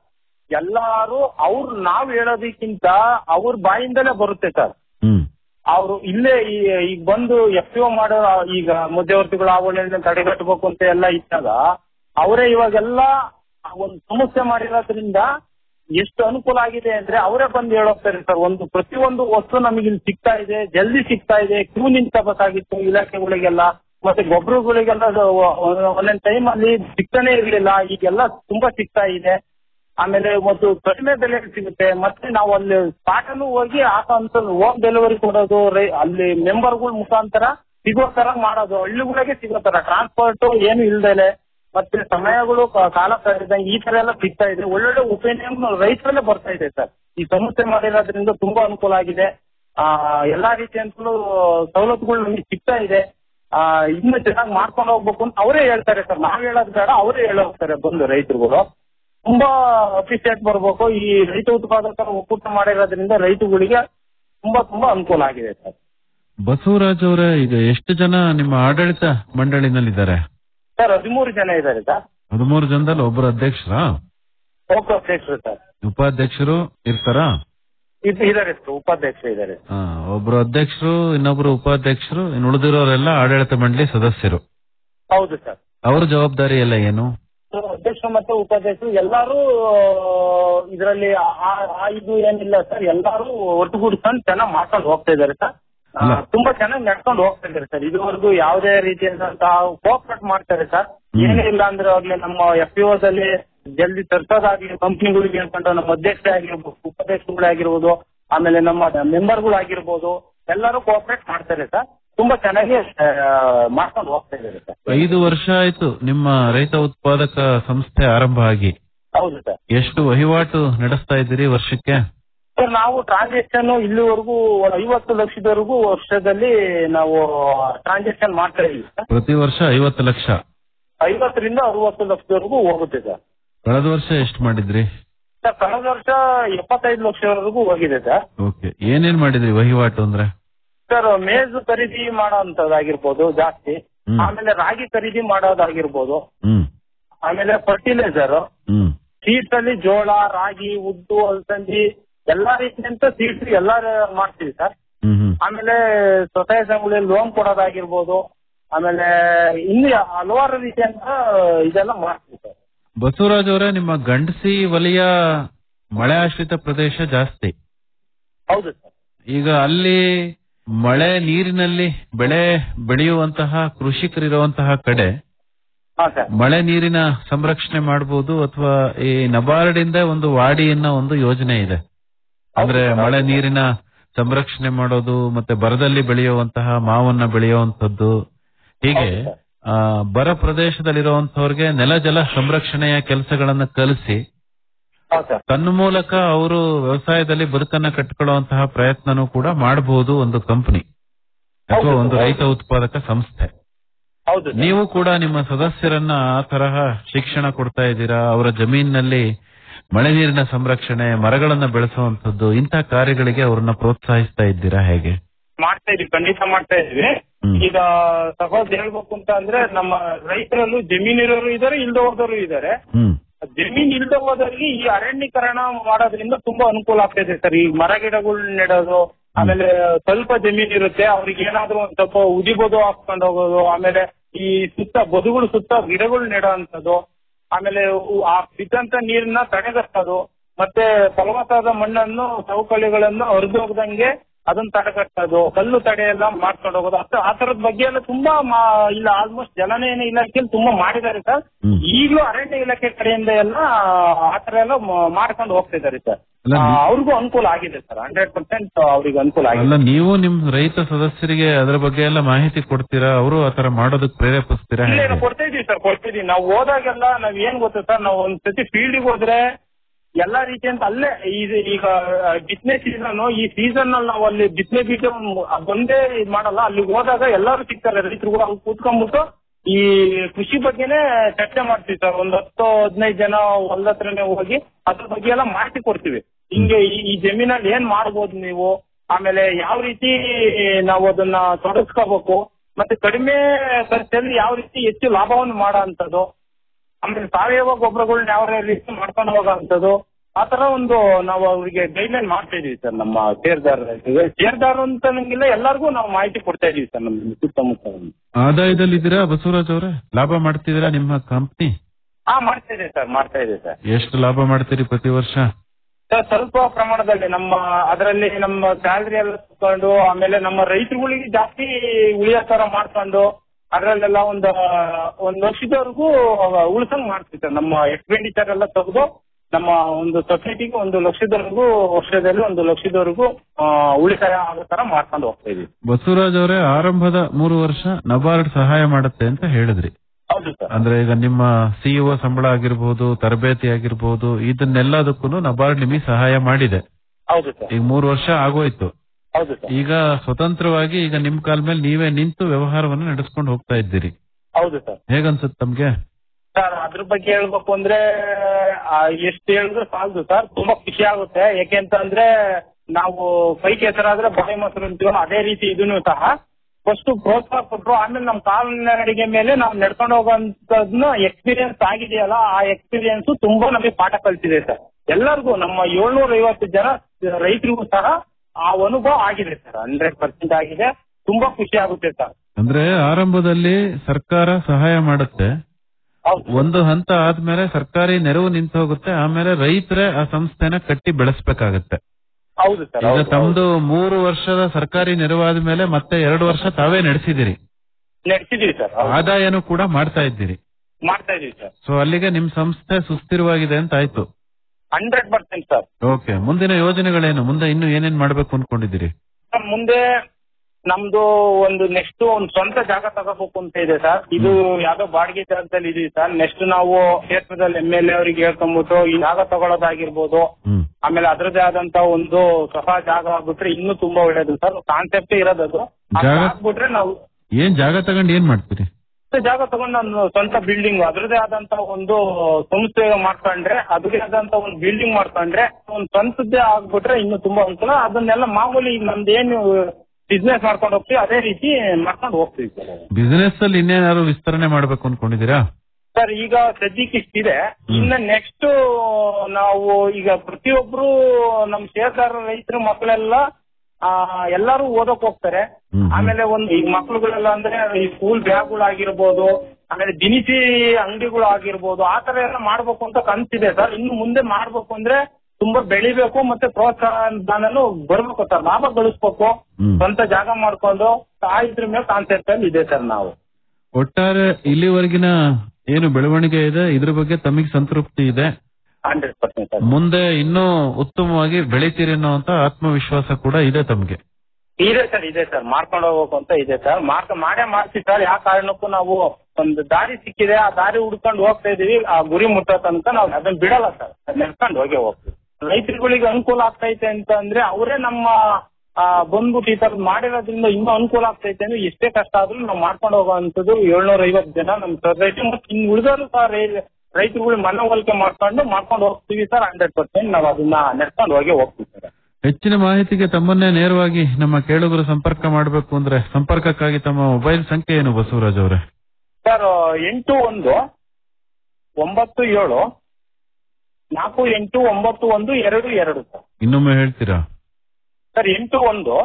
ಎಲ್ಲಾರು ಅವ್ರು ನಾವ್ ಹೇಳೋದಕ್ಕಿಂತ ಅವ್ರ ಬಾಯಿಂದಲೇ ಬರುತ್ತೆ ಸರ್ ಅವರು ಇಲ್ಲೇ ಈ- ಈಗ ಬಂದು ಎಫ್ ಪಿ ಒ ಮಾಡೋ ಈಗ ಮಧ್ಯವರ್ತಿಗಳು ಆವರಣೆಗಳನ್ನ ತಡೆಗಟ್ಟಬೇಕು ಅಂತ ಎಲ್ಲ ಇದ್ದಾಗ ಅವರೇ ಇವಾಗೆಲ್ಲ ಒಂದು ಸಮಸ್ಯೆ ಮಾಡಿರೋದ್ರಿಂದ ಎಷ್ಟು ಅನುಕೂಲ ಆಗಿದೆ ಅಂದ್ರೆ ಅವರೇ ಬಂದು ಹೇಳೋಗ್ತಾರೆ ಸರ್ ಒಂದು ಪ್ರತಿಯೊಂದು ವಸ್ತು ನಮಗೆ ಇಲ್ಲಿ ಸಿಗ್ತಾ ಇದೆ ಜಲ್ದಿ ಸಿಗ್ತಾ ಇದೆ ಕ್ಯೂ ನಿಂತಬೇಕಾಗಿತ್ತು ಇಲಾಖೆಗಳಿಗೆಲ್ಲ ಮತ್ತೆ ಗೊಬ್ಬರಗಳಿಗೆಲ್ಲ ಒಂದೊಂದ್ ಟೈಮ್ ಅಲ್ಲಿ ಸಿಗ್ತಾನೆ ಇರ್ಲಿಲ್ಲ ಈಗೆಲ್ಲ ತುಂಬಾ ಸಿಗ್ತಾ ಇದೆ ಆಮೇಲೆ ಮತ್ತು ಕಡಿಮೆ ಬೆಲೆ ಸಿಗುತ್ತೆ ಮತ್ತೆ ನಾವು ಅಲ್ಲಿ ಸ್ಪಾಟನ್ನು ಹೋಗಿ ಹಾಕೋಂತ ಹೋಮ್ ಡೆಲಿವರಿ ಕೊಡೋದು ರೈ- ಅಲ್ಲಿ ಮೆಂಬರ್ಗಳ ಮುಖಾಂತರ ಸಿಗೋ ತರ ಮಾಡೋದು ಹಳ್ಳಿಗಳಿಗೆ ಸಿಗೋ ತರ ಟ್ರಾನ್ಸ್ಪೋರ್ಟ್ ಏನು ಇಲ್ದೇನೆ ಮತ್ತೆ ಸಮಯಗಳು ಕ- ಕಾಲ ಕಳೆದಂಗೆ ಈ ತರ ಎಲ್ಲ ಸಿಗ್ತಾ ಇದೆ ಒಳ್ಳೊಳ್ಳೆ ಒಪಿನಿಯನ್ ರೈತರಲ್ಲೇ ಬರ್ತಾ ಇದೆ ಸರ್ ಈ ಸಮಸ್ಯೆ ಮಾಡಿರೋದ್ರಿಂದ ತುಂಬಾ ಅನುಕೂಲ ಆಗಿದೆ ಆ ಎಲ್ಲಾ ರೀತಿಯಂತಲೂ ಸವಲತ್ತುಗಳು ನಮಗೆ ಸಿಗ್ತಾ ಇದೆ ಆ ಇನ್ನು ಚೆನ್ನಾಗಿ ಮಾಡ್ಕೊಂಡು ಹೋಗ್ಬೇಕು ಅಂತ ಅವರೇ ಹೇಳ್ತಾರೆ ಸರ್ ನಾವ್ ಹೇಳೋದ್ ಬೇಡ ಅವರೇ ಹೇಳೋಗ್ತಾರೆ ಬಂದು ರೈತರುಗಳು ತುಂಬಾ ಅಪ್ರಿಸಿಯೇಟ್ ಬರ್ಬೇಕು ಈ ರೈತ ಉತ್ಪಾದಕರ ಒಕ್ಕೂಟ ಮಾಡಿರೋದ್ರಿಂದ ರೈತರುಗಳಿಗೆ ತುಂಬಾ ತುಂಬಾ ಅನುಕೂಲ ಆಗಿದೆ ಸರ್ ಬಸವರಾಜ್ ಅವರೇ ಈಗ ಎಷ್ಟು ಜನ ನಿಮ್ಮ ಆಡಳಿತ ಮಂಡಳಿನಲ್ಲಿದ್ದಾರೆ ಸರ್ ಹದಿಮೂರು ಜನ ಇದ್ದಾರೆ ಸರ್ ಹದಿಮೂರು ಜನದಲ್ಲಿ ಒಬ್ಬರು ಅಧ್ಯಕ್ಷರಾ ಉಪಾಧ್ಯಕ್ಷರು ಸರ್ ಉಪಾಧ್ಯಕ್ಷರು ಇರ್ತಾರಾ ಇದ್- ಇದ್ದಾರೆ ಸರ್ ಉಪಾಧ್ಯಕ್ಷರು ಇದ್ದಾರೆ ಆ, ಒಬ್ರು ಅಧ್ಯಕ್ಷರು ಇನ್ನೊಬ್ರು ಉಪಾಧ್ಯಕ್ಷರು ಇನ್ನು ಉಳಿದಿರೋರೆಲ್ಲ ಆಡಳಿತ ಮಂಡಳಿ ಸದಸ್ಯರು ಹೌದು ಸರ್ ಅವ್ರ ಜವಾಬ್ದಾರಿ ಎಲ್ಲ ಏನು ಸೊ ಅಧ್ಯಕ್ಷರು ಮತ್ತೆ ಉಪಾಧ್ಯಕ್ಷರು ಎಲ್ಲರೂ ಇದರಲ್ಲಿ ಆ ಇದು ಏನಿಲ್ಲ ಸರ್ ಎಲ್ಲರೂ ಒಟ್ಟುಗೂಡ್ಕೊಂಡು ಚೆನ್ನಾಗಿ ಮಾಡ್ಕೊಂಡು ಹೋಗ್ತಾ ಇದ್ದಾರೆ ಸರ್ ಆ, ತುಂಬಾ ಚೆನ್ನಾಗಿ ನಡ್ಕೊಂಡು ಹೋಗ್ತಾ ಇದ್ದಾರೆ ಸರ್ ಇದುವರೆಗೂ ಯಾವುದೇ ರೀತಿಯಾದಂತಹ ಕೋಆಪರೇಟ್ ಮಾಡ್ತಾರೆ ಸರ್ ಏನೇ ಇಲ್ಲ ಅಂದ್ರೆ ಅವ್ರಿಗೆ ನಮ್ಮ ಎಫ್ ಪಿ ದಲ್ಲಿ ಜಲ್ದಿ ತರ್ಸೋದಾಗ್ಲಿ ಕಂಪ್ನಿಗಳಿಗೆ ಹೇಳ್ಕೊಂಡು ನಮ್ಮ ಅಧ್ಯಕ್ಷರೇ ಆಗಿರ್ಬೋದು ಉಪಾಧ್ಯಕ್ಷರುಗಳೇ ಆಗಿರ್ಬೋದು ಆಮೇಲೆ ನಮ್ಮ ಮೆಂಬರ್ಗಳು ಆಗಿರ್ಬೋದು ಎಲ್ಲರೂ ಕೋಆಪರೇಟ್ ಮಾಡ್ತಾರೆ ಸರ್ ತುಂಬಾ ಚೆನ್ನಾಗಿ ಆ, ಮಾಡ್ಕೊಂಡು ಹೋಗ್ತಾ ಇದ್ದಾರೆ ಸರ್ ಐದು ವರ್ಷ ಆಯ್ತು ನಿಮ್ಮ ರೈತ ಉತ್ಪಾದಕ ಸಂಸ್ಥೆ ಆರಂಭ ಆಗಿ ಹೌದು ಸರ್ ಎಷ್ಟು ವಹಿವಾಟು ನಡೆಸ್ತಾ ಇದ್ದೀರಿ ವರ್ಷಕ್ಕೆ ಸರ್ ನಾವು ಟ್ರಾನ್ಸಾಕ್ಷನ್ ಇಲ್ಲಿವರೆಗೂ ಒಂದು ಐವತ್ತು ಲಕ್ಷದವರೆಗೂ ವರ್ಷದಲ್ಲಿ ನಾವು ಟ್ರಾನ್ಸಾಕ್ಷನ್ ಮಾಡ್ತಾ ಇದೀವಿ ಸರ್ ಪ್ರತಿ ವರ್ಷ ಐವತ್ತು ಲಕ್ಷ ಐವತ್ತರಿಂದ ಅರವತ್ತು ಲಕ್ಷದವರೆಗೂ ಹೋಗುತ್ತೆ ಸರ್ ಕಳೆದ ವರ್ಷ ಎಷ್ಟು ಮಾಡಿದ್ರಿ ಸರ್ ಕಳೆದ ವರ್ಷ ಎಪ್ಪತ್ತೈದು ಲಕ್ಷವರೆಗೂ ಹೋಗಿದೆ ಸರ್ ಓಕೆ ಏನೇನ್ ಮಾಡಿದ್ರಿ ವಹಿವಾಟು ಅಂದ್ರೆ ಸರ್ ಮೇಜು ಖರೀದಿ ಮಾಡೋಂಥದ್ದಾಗಿರ್ಬೋದು ಜಾಸ್ತಿ ಹ್ಮ್. ಆಮೇಲೆ ರಾಗಿ ಖರೀದಿ ಮಾಡೋದಾಗಿರ್ಬೋದು ಹ್ಮ್ ಆಮೇಲೆ ಫರ್ಟಿಲೈಸರ್ ಹ್ಮ್ ಸೀಡ್ಸ್ ಅಲ್ಲಿ ಜೋಳ ರಾಗಿ ಉದ್ದು ಅಲಸಂದಿ ಎಲ್ಲಾ ರೀತಿಯಂತ ಸೀಡ್ಸ್ ಎಲ್ಲಾ ಮಾಡ್ತೀವಿ ಸರ್ ಹ್ಮ್ ಹ್ಮ್ ಆಮೇಲೆ ಸ್ವಸಹಾಯ ಸಂಘಗಳಲ್ಲಿ ಲೋನ್ ಕೊಡೋದಾಗಿರ್ಬೋದು ಆಮೇಲೆ ಇನ್ನು ಹಲವಾರು ರೀತಿಯಂತ ಇದೆಲ್ಲ ಮಾಡ್ತೀವಿ ಸರ್ ಬಸವರಾಜ್ ಅವರೇ ನಿಮ್ಮ ಗಂಡಸಿ ವಲಯ ಮಳೆ ಆಶ್ರಿತ ಪ್ರದೇಶ ಜಾಸ್ತಿ ಹೌದು ಸರ್ ಈಗ ಅಲ್ಲಿ ಮಳೆ ನೀರಿನಲ್ಲಿ ಬೆಳೆ ಬೆಳೆಯುವಂತಹ ಕೃಷಿಕರಿರುವಂತಹ ಕಡೆ ಹಾ ಸರ್ ಮಳೆ ನೀರಿನ ಸಂರಕ್ಷಣೆ ಮಾಡಬಹುದು ಅಥವಾ ಈ ನಬಾರ್ಡ್ ಇಂದ ಒಂದು ವಾಡಿಯನ್ನ ಒಂದು ಯೋಜನೆ ಇದೆ ಅಂದ್ರೆ ಮಳೆ ನೀರಿನ ಸಂರಕ್ಷಣೆ ಮಾಡೋದು ಮತ್ತೆ ಬರದಲ್ಲಿ ಬೆಳೆಯುವಂತಹ ಮಾವನ್ನ ಬೆಳೆಯುವಂತದ್ದು ಹೀಗೆ ಆ, ಬರ ಪ್ರದೇಶದಲ್ಲಿರುವಂತವ್ರಿಗೆ ನೆಲ ಜಲ ಸಂರಕ್ಷಣೆಯ ಕೆಲಸಗಳನ್ನ ಕಲಿಸಿ ಹೌದು ಸರ್ ತನ್ನ ಮೂಲಕ ಅವರು ವ್ಯವಸಾಯದಲ್ಲಿ ಬದುಕನ್ನ ಕಟ್ಟಿಕೊಳ್ಳುವಂತಹ ಪ್ರಯತ್ನನೂ ಕೂಡ ಮಾಡಬಹುದು ಒಂದು ಕಂಪನಿ ಅಥವಾ ಒಂದು ರೈತ ಉತ್ಪಾದಕ ಸಂಸ್ಥೆ ಹೌದು ನೀವು ಕೂಡ ನಿಮ್ಮ ಸದಸ್ಯರನ್ನ ಆ ತರಹ ಶಿಕ್ಷಣ ಕೊಡ್ತಾ ಇದ್ದೀರಾ ಅವರ ಜಮೀನಿನಲ್ಲಿ ಮಳೆ ನೀರಿನ ಸಂರಕ್ಷಣೆ ಮರಗಳನ್ನ ಬೆಳೆಸುವಂತದ್ದು ಇಂಥ ಕಾರ್ಯಗಳಿಗೆ ಅವ್ರನ್ನ ಪ್ರೋತ್ಸಾಹಿಸ್ತಾ ಇದ್ದೀರಾ ಹೇಗೆ ಮಾಡ್ತಾ ಇದೀವಿ ಖಂಡಿತ ಮಾಡ್ತಾ ಇದೀವಿ ಈಗ ಸಪೋಸ್ ಹೇಳ್ಬೇಕು ಅಂತ ಅಂದ್ರೆ ನಮ್ಮ ರೈತರಲ್ಲೂ ಜಮೀನಿರೋರು ಇದಾರೆ ಇಲ್ದ ಹೋದವರು ಇದಾರೆ ಹ್ಮ್ ಜಮೀನ್ ಇಲ್ದ ಹೋದವ್ರಿಗೆ ಈ ಅರಣ್ಯೀಕರಣ ಮಾಡೋದ್ರಿಂದ ತುಂಬಾ ಅನುಕೂಲ ಆಗ್ತೈತೆ ಸರ್ ಈ ಮರ ಗಿಡಗಳು ನೆಡೋದು ಆಮೇಲೆ ಸ್ವಲ್ಪ ಜಮೀನ್ ಇರುತ್ತೆ ಅವ್ರಿಗೆ ಏನಾದ್ರೂ ಒಂದ್ ಸ್ವಲ್ಪ ಉದಿಬೋದು ಹಾಕ್ಕೊಂಡು ಹೋಗೋದು ಆಮೇಲೆ ಈ ಸುತ್ತ ಬದುಗಳು ಸುತ್ತ ಗಿಡಗಳು ನೆಡೋ ಅಂತದ್ದು ಆಮೇಲೆ ಉ- ಆ ಬಿದ್ದಂತ ನೀರನ್ನ ತಡೆಗಟ್ಟೋದು ಮತ್ತೆ ಫಲವತ್ತಾದ ಮಣ್ಣನ್ನು ಸವಕಳಿಗಳನ್ನು ಹರಿದೋಗ್ದಂಗೆ ಅದನ್ನ ತಡೆಗಟ್ಟೋದು ಕಲ್ಲು ತಡೆ ಎಲ್ಲ ಮಾಡ್ಕೊಂಡು ಹೋಗೋದು ಅಷ್ಟ ಆ ತರದ ಬಗ್ಗೆ ಎಲ್ಲ ತುಂಬಾ ಮಾ- ಇಲ್ಲ ಆಲ್ಮೋಸ್ಟ್ ಜಲನಯನ ಇಲಾಖೆಯಲ್ಲಿ ತುಂಬಾ ಮಾಡಿದ್ದಾರೆ ಸರ್ ಈಗಲೂ ಅರಣ್ಯ ಇಲಾಖೆ ಕಡೆಯಿಂದ ಎಲ್ಲ ಆ ತರ ಎಲ್ಲ ಮ- ಮಾಡ್ಕೊಂಡು ಹೋಗ್ತಾ ಇದ್ದಾರೆ ಸರ್ ಅಲ್ಲ, ಆ, ನೀ- ಅವ್ರಿಗೂ ಅನುಕೂಲ ಆಗಿದೆ ಸರ್ ಹಂಡ್ರೆಡ್ ಪರ್ಸೆಂಟ್ ಅವ್ರಿಗೆ ಅನುಕೂಲ ಆಗಿದೆ ಅಲ್ಲ ನೀವು ನಿಮ್ ರೈತ ಸದಸ್ಯರಿಗೆ ಅದರ ಬಗ್ಗೆ ಎಲ್ಲ ಮಾಹಿತಿ ಕೊಡ್ತೀರಾ ಅವರು ಆತರ ಮಾಡೋದಕ್ಕೆ ಪ್ರೇರೇಪಿಸ್ತೀರಾ ಇಲ್ಲ ಹೇಗೆ ಇಲ್ಲ ಕೊಡ್ತಾ ಇದೀವಿ ಸರ್ ಕೊಡ್ತಾ ಇದೀವಿ ನಾವು ಹೋದಾಗೆಲ್ಲ ನಾವ್ ಏನ್ ಗೊತ್ತಾ ಸರ್ ನಾವು ಒಂದ್ ಸತಿ ಫೀಲ್ಡಿಗೆ ಹೋದ್ರೆ ಎಲ್ಲಾ ರೀತಿಯಂತ ಅಲ್ಲೇ ಇದು ಈಗ ಬಿತ್ತನೆ ಸೀಸನ್ ಈ ಸೀಸನ್ ಅಲ್ಲಿ ನಾವು ಅಲ್ಲಿ ಬಿತ್ತನೆ ಬೀಜ ಒಂದೇ ಇದ್ ಮಾಡಲ್ಲ ಅಲ್ಲಿಗೆ ಹೋದಾಗ ಎಲ್ಲರೂ ಸಿಗ್ತಾರೆ ರೈತರು ಕೂಡ ಅಲ್ಲಿ ಕೂತ್ಕೊಂಡ್ಬಿಟ್ಟು ಈ ಕೃಷಿ ಬಗ್ಗೆನೇ ಚರ್ಚೆ ಮಾಡ್ತೀವಿ ಸರ್ ಒಂದ್ ಹತ್ತು ಹದಿನೈದು ಜನ ಹೊಲದ ಹತ್ರನೇ ಹೋಗಿ ಅದ್ರ ಬಗ್ಗೆ ಎಲ್ಲ ಮಾಹಿತಿ ಕೊಡ್ತೀವಿ ಹಿಂಗೆ ಈ- ಈ ಜಮೀನಲ್ಲಿ ಏನ್ ಮಾಡ್ಬೋದು ನೀವು ಆಮೇಲೆ ಯಾವ ರೀತಿ ನಾವು ಅದನ್ನ ತೊಡಗಿಸ್ಕೋಬೇಕು ಮತ್ತೆ ಕಡಿಮೆ ಖರ್ಚಲ್ಲಿ ಯಾವ ರೀತಿ ಹೆಚ್ಚು ಲಾಭವನ್ನು ಮಾಡೋ ಅಂಥದ್ದು ಆಮೇಲೆ ಸಾವಯವ ಗೊಬ್ಬರಗಳನ್ನ ಯಾವ ರೀತಿ ಮಾಡ್ಕೊಂಡು ಹೋಗೋ ಅಂಥದ್ದು ಆ ತರ ಒಂದು ನಾವು ಅವರಿಗೆ ಗೈಡ್ಲೈನ್ ಮಾಡ್ತಾ ಇದೀವಿ ಸರ್ ನಮ್ಮ ಶೇರ್ದಾರರಿಗೆ ಶೇರ್ದಾರ ಅಂತ ನಂಗಿಲ್ಲ ಎಲ್ಲರಿಗೂ ನಾವು ಮಾಹಿತಿ ಕೊಡ್ತಾ ಇದೀವಿ ಸರ್ ನಮ್ಮ ಸುತ್ತಮುತ್ತ ಆದಾಯದಲ್ಲಿದ್ದೀರಾ ಬಸವರಾಜ್ ಅವರೇ ಲಾಭ ಮಾಡ್ತಿದ್ದೀರಾ ನಿಮ್ಮ ಕಂಪ್ನಿ ಹಾ ಮಾಡ್ತಾ ಇದೆ ಸರ್ ಮಾಡ್ತಾ ಇದೆ ಸರ್ ಎಷ್ಟು ಲಾಭ ಮಾಡ್ತೀರಿ ಪ್ರತಿ ವರ್ಷ ಸರ್ ಸ್ವಲ್ಪ ಪ್ರಮಾಣದಲ್ಲಿ ನಮ್ಮ ಅದರಲ್ಲಿ ನಮ್ಮ ಸ್ಯಾಲ್ರಿ ಎಲ್ಲ ತಗೊಂಡು ಆಮೇಲೆ ನಮ್ಮ ರೈತರುಗಳಿಗೆ ಜಾಸ್ತಿ ಉಳಿಯೋ ತರ ಮಾಡ್ಕೊಂಡು ಅದರಲ್ಲೆಲ್ಲ ಒಂದು ಒಂದು ವರ್ಷದವರೆಗೂ ಉಳಿಸಂಗ್ ಮಾಡ್ತೀವಿ ಸರ್ ನಮ್ಮ ಎಕ್ಸ್ಪೆಂಡಿಚರ್ ಎಲ್ಲ ತೆಗೆದು ನಮ್ಮ ಒಂದು ಸೊಸೈಟಿಗೆ ಒಂದು ಲಕ್ಷದವರೆಗೂ ವರ್ಷದಲ್ಲಿ ಒಂದು ಲಕ್ಷದವರೆಗೂ ಆ, ಉಳಿತಾಯ ಆಗೋ ತರ ಮಾಡ್ಕೊಂಡು ಹೋಗ್ತಾ ಇದೀವಿ ಬಸವರಾಜ್ ಅವರೇ ಆರಂಭದ ಮೂರು ವರ್ಷ ನಬಾರ್ಡ್ ಸಹಾಯ ಮಾಡುತ್ತೆ ಅಂತ ಹೇಳಿದ್ರಿ ಹೌದು ಸರ್ ಅಂದ್ರೆ ಈಗ ನಿಮ್ಮ ಸಿಇಒ ಸಂಬಳ ಆಗಿರ್ಬೋದು ತರಬೇತಿ ಆಗಿರ್ಬೋದು ಇದನ್ನೆಲ್ಲದಕ್ಕೂ ನಬಾರ್ಡ್ ನಿಮಗೆ ಸಹಾಯ ಮಾಡಿದೆ ಹೌದು ಸರ್ ಈಗ ಮೂರು ವರ್ಷ ಆಗೋಯ್ತು ಹೌದು ಸರ್ ಈಗ ಸ್ವತಂತ್ರವಾಗಿ ಈಗ ನಿಮ್ ಕಾಲ ಮೇಲೆ ನೀವೇ ನಿಂತು ವ್ಯವಹಾರವನ್ನು ನಡೆಸ್ಕೊಂಡು ಹೋಗ್ತಾ ಇದ್ದೀರಿ ಹೌದು ಸರ್ ಹೇಗನ್ಸುತ್ತೆ ತಮ್ಗೆ ಸರ್ ಅದ್ರ ಬಗ್ಗೆ ಹೇಳ್ಬೇಕು ಅಂದ್ರೆ ಆ, ಎಷ್ಟು ಹೇಳಿದ್ರು ಸಾಲದು ಸರ್ ತುಂಬಾ ಖುಷಿ ಆಗುತ್ತೆ ಯಾಕೆಂತಂದ್ರೆ ನಾವು ಕೈ ಕೆಸರಾದ್ರೆ ಬಾಯಿ ಮೊಸರು ಅಂತೀವಲ್ಲ ಅದೇ ರೀತಿ ಇದನ್ನು ಸಹ ಫಸ್ಟ್ ಪ್ರೋತ್ಸಾಹ ಕೊಟ್ರು ಆಮೇಲೆ ನಮ್ಮ ಕಾಲ್ನಡಿಗೆ ಮೇಲೆ ನಾವು ನಡ್ಕೊಂಡು ಹೋಗೋಂಥದ್ನ ಎಕ್ಸ್ಪೀರಿಯನ್ಸ್ ಆಗಿದೆಯಲ್ಲ ಆ ಎಕ್ಸ್ಪೀರಿಯನ್ಸ್ ತುಂಬಾ ನಮಗೆ ಪಾಠ ಕಲಿಸಿದೆ ಸರ್ ಎಲ್ಲರಿಗೂ ನಮ್ಮ ಏಳ್ನೂರ ಐವತ್ತು ಜನ ರೈತರಿಗೂ ಸಹ ಆ ಅನುಭವ ಆಗಿದೆ ಸರ್ ಹಂಡ್ರೆಡ್ ಪರ್ಸೆಂಟ್ ಆಗಿದೆ ತುಂಬಾ ಖುಷಿ ಆಗುತ್ತೆ ಸರ್ ಅಂದ್ರೆ ಆರಂಭದಲ್ಲಿ ಸರ್ಕಾರ ಸಹಾಯ ಮಾಡುತ್ತೆ ಒಂದು ಹಂತ ಆದ್ಮೇಲೆ ಸರ್ಕಾರಿ ನೆರವು ನಿಂತು ಹೋಗುತ್ತೆ ಆಮೇಲೆ ರೈತರೇ ಆ ಸಂಸ್ಥೆನ ಕಟ್ಟಿ ಬೆಳೆಸ್ಬೇಕಾಗತ್ತೆ ಹೌದು ಸರ್ ಈಗ ಹೌದು, ಹೌದು. ತಮ್ದು ಮೂರು ವರ್ಷದ ಸರ್ಕಾರಿ ನೆರವಾದ ಮೇಲೆ ಮತ್ತೆ ಎರಡು ವರ್ಷ ತಾವೇ ನಡೆಸಿದಿರಿ ನಡೆಸಿದೀವಿ ಸರ್ ಹೌದು. ಆದಾಯನೂ ಕೂಡ ಮಾಡ್ತಾ ಇದ್ದೀರಿ ಮಾಡ್ತಾ ಇದೀವಿ ಸರ್ ಸೊ ಅಲ್ಲಿಗೆ ನಿಮ್ ಸಂಸ್ಥೆ ಸುಸ್ಥಿರವಾಗಿದೆ ಅಂತ ಆಯ್ತು ಹಂಡ್ರೆಡ್ ಪರ್ಸೆಂಟ್ ಸರ್ ಓಕೆ ಮುಂದಿನ ಯೋಜನೆಗಳೇನು ಮುಂದೆ ಇನ್ನು ಏನೇನ್ ಮಾಡ್ಬೇಕು ಅನ್ಕೊಂಡಿದ್ದೀರಿ ಸರ್, ಮುಂದೆ ನಮ್ದು ಒಂದು ನೆಕ್ಸ್ಟ್ ಒಂದು ಸ್ವಂತ ಜಾಗ ತಗೋಬೇಕು ಅಂತ ಇದೆ ಸರ್ ಇದು ಯಾವ್ದೋ ಬಾಡಿಗೆ ಜಾಗದಲ್ಲಿ ಇದೀವಿ ಸರ್ ನೆಕ್ಸ್ಟ್ ನಾವು ಕ್ಷೇತ್ರದಲ್ಲಿ ಎಂ ಎಲ್ ಎ ಅವರಿಗೆ ಹೇಳ್ಕೊಂಡ್ಬಿಟ್ಟು ಈ ಜಾಗ ತಗೊಳ್ಳೋದಾಗಿರ್ಬೋದು ಆಮೇಲೆ ಅದರದೇ ಆದಂತ ಒಂದು ಸ್ವತಃ ಜಾಗ ಆಗ್ಬಿಟ್ರೆ ಇನ್ನೂ ತುಂಬಾ ಒಳ್ಳೇದು ಸರ್ ಕಾನ್ಸೆಪ್ಟ್ ಇರೋದದು ಅದು ಜಾಗ- ಆಗ್ಬಿಟ್ರೆ ನಾವು ಏನ್ ಜಾಗ ತಗೊಂಡ್ ಏನ್ ಮಾಡ್ತೀರಿ ಸ್ವಂತ ಜಾಗ ತಗೊಂಡು ನಾನು ಸ್ವಂತ ಬಿಲ್ಡಿಂಗ್ ಅದರದೇ ಆದಂತ ಒಂದು ಸಂಸ್ಥೆ ಮಾಡ್ಕೊಂಡ್ರೆ ಅದರದೇ ಆದಂತ ಒಂದು ಬಿಲ್ಡಿಂಗ್ ಮಾಡ್ಕೊಂಡ್ರೆ ಒಂದು ಸ್ವಂತದ್ದೇ ಆಗ್ಬಿಟ್ರೆ ಇನ್ನು ತುಂಬಾ ಅನುಕೂಲ ಅದನ್ನೆಲ್ಲ ಮಾಮೂಲಿ ಈಗ ನಮ್ದೇನು ಬಿಸ್ನೆಸ್ ಮಾಡ್ಕೊಂಡು ಹೋಗ್ತೀವಿ ಅದೇ ರೀತಿ ಮಾಡ್ಕೊಂಡು ಹೋಗ್ತೀವಿ ಸರ್ ಬಿಸಿನೆಸ್ ಅಲ್ಲಿ ಇನ್ನೇನಾದ್ರು ವಿಸ್ತರಣೆ ಮಾಡ್ಬೇಕು ಅನ್ಕೊಂಡಿದೀರಾ ಸರ್ ಈಗ ಸದ್ಯಕ್ಕೆ ಇಷ್ಟಿದೆ ಇನ್ನು ನೆಕ್ಸ್ಟ್ ನಾವು ಈಗ ಪ್ರತಿಯೊಬ್ರು ನಮ್ಮ ಷೇರ್ದಾರ ರೈತರ ಮಕ್ಕಳೆಲ್ಲ ಆ, ಎಲ್ಲರೂ ಓದಕ್ ಹೋಗ್ತಾರೆ ಆಮೇಲೆ ಒಂದು ಈ ಮಕ್ಳುಗಳೆಲ್ಲ ಅಂದ್ರೆ ಈ ಸ್ಕೂಲ್ ಬ್ಯಾಗ್ಗಳಾಗಿರ್ಬೋದು ಆಮೇಲೆ ದಿನಸಿ ಅಂಗಡಿಗಳು ಆಗಿರ್ಬೋದು ಆ ತರ ಎಲ್ಲ ಮಾಡ್ಬೇಕು ಅಂತ ಕನ್ಸಿದೆ ಸರ್ ಇನ್ನು ಮುಂದೆ ಮಾಡ್ಬೇಕು ಅಂದ್ರೆ ತುಂಬಾ ಬೆಳಿಬೇಕು ಮತ್ತೆ ಪ್ರೋತ್ಸಾಹ ಧನನು ಬರ್ಬೇಕು ಸರ್ ಲಾಭ ಗಳಿಸ್ಬೇಕು ಸ್ವಂತ ಜಾಗ ಮಾಡ್ಕೊಂಡು ಆ ಇದ್ರ ಮೇಲೆ ಕಾನ್ಸೆಪ್ಟ್ ಅಲ್ಲಿ ಇದೆ ಸರ್ ನಾವು ಒಟ್ಟಾರೆ ಇಲ್ಲಿವರೆಗಿನ ಏನು ಬೆಳವಣಿಗೆ ಇದೆ ಇದ್ರ ಬಗ್ಗೆ ತಮಗೆ ಸಂತೃಪ್ತಿ ಇದೆ ಹಂಡ್ರೆಡ್ ಪರ್ಸೆಂಟ್ ಸರ್ ಮುಂದೆ ಇನ್ನೂ ಉತ್ತಮವಾಗಿ ಬೆಳಿತೀರಿ ಅನ್ನೋಂತ ಆತ್ಮವಿಶ್ವಾಸ ಕೂಡ ಇದೆ ತಮಗೆ ಇದೆ ಸರ್ ಇದೆ ಸರ್ ಮಾಡ್ಕೊಂಡು ಹೋಗ್ಬೇಕು ಅಂತ ಇದೆ ಸರ್ ಮಾಡ್ಕ ಮಾಡೇ ಮಾಡ್ತೀವಿ ಸರ್ ಯಾವ ಕಾರಣಕ್ಕೂ ನಾವು ಒಂದು ದಾರಿ ಸಿಕ್ಕಿದೆ ಆ ದಾರಿ ಹುಡ್ಕೊಂಡು ಹೋಗ್ತಾ ಇದೀವಿ ಆ ಗುರಿ ಮುಟ್ಟೋ ತನಕ ನಾವು ಅದನ್ನ ಬಿಡಲ್ಲ ಸರ್ ನೆಡ್ಕೊಂಡು ಹೋಗೇ ಹೋಗ್ತೀವಿ ರೈತರುಗಳಿಗೆ ಅನುಕೂಲ ಆಗ್ತೈತೆ ಅಂತ ಅಂದ್ರೆ ಅವರೇ ನಮ್ಮ ಆ, ಬಂದ್ಬಿಟ್ಟು ಈ ತರದ್ ಮಾಡಿರೋದ್ರಿಂದ ಇನ್ನೂ ಅನುಕೂಲ ಆಗ್ತೈತೆ ಅಂದ್ರೆ ಎಷ್ಟೇ ಕಷ್ಟ ಆದ್ರೂ ನಾವು ಮಾಡ್ಕೊಂಡು ಹೋಗುವಂಥದ್ದು ಏಳ್ನೂರ ಐವತ್ತು ಜನ ನಮ್ಮ ಸೊಸೈಟಿ ಮತ್ತೆ ಇನ್ನು ಉಳಿದವರು ಸಹ ರೈ- ರೈತರುಗಳು ಮನವೊಲಿಕೆ ಮಾಡ್ಕೊಂಡು ಮಾಡ್ಕೊಂಡು ಹೋಗ್ತೀವಿ ಸರ್ ಹಂಡ್ರೆಡ್ ಪರ್ಸೆಂಟ್ ನಾವು ಅದನ್ನ ನೆಡ್ಕೊಂಡು ಹೋಗೇ ಹೋಗ್ತೀವಿ ಸರ್ ಹೆಚ್ಚಿನ ಮಾಹಿತಿಗೆ ತಮ್ಮನ್ನೇ ನೇರವಾಗಿ ನಮ್ಮ ಕೇಳುಗರು ಸಂಪರ್ಕ ಮಾಡಬೇಕು ಅಂದ್ರೆ ಸಂಪರ್ಕಕ್ಕಾಗಿ ತಮ್ಮ ಮೊಬೈಲ್ ಸಂಖ್ಯೆ ಏನು ಬಸವರಾಜ್ ಅವರೇ ಸರ್ ಎಂಟು ಒಂದು ಒಂಬತ್ತು ಏಳು ನಾಲ್ಕು ಎಂಟು ಒಂಬತ್ತು ಒಂದು ಎರಡು ಎರಡು ಸರ್ ಇನ್ನೊಮ್ಮೆ ಹೇಳ್ತೀರಾ ಸರ್ ಎಂಟು ಒಂದು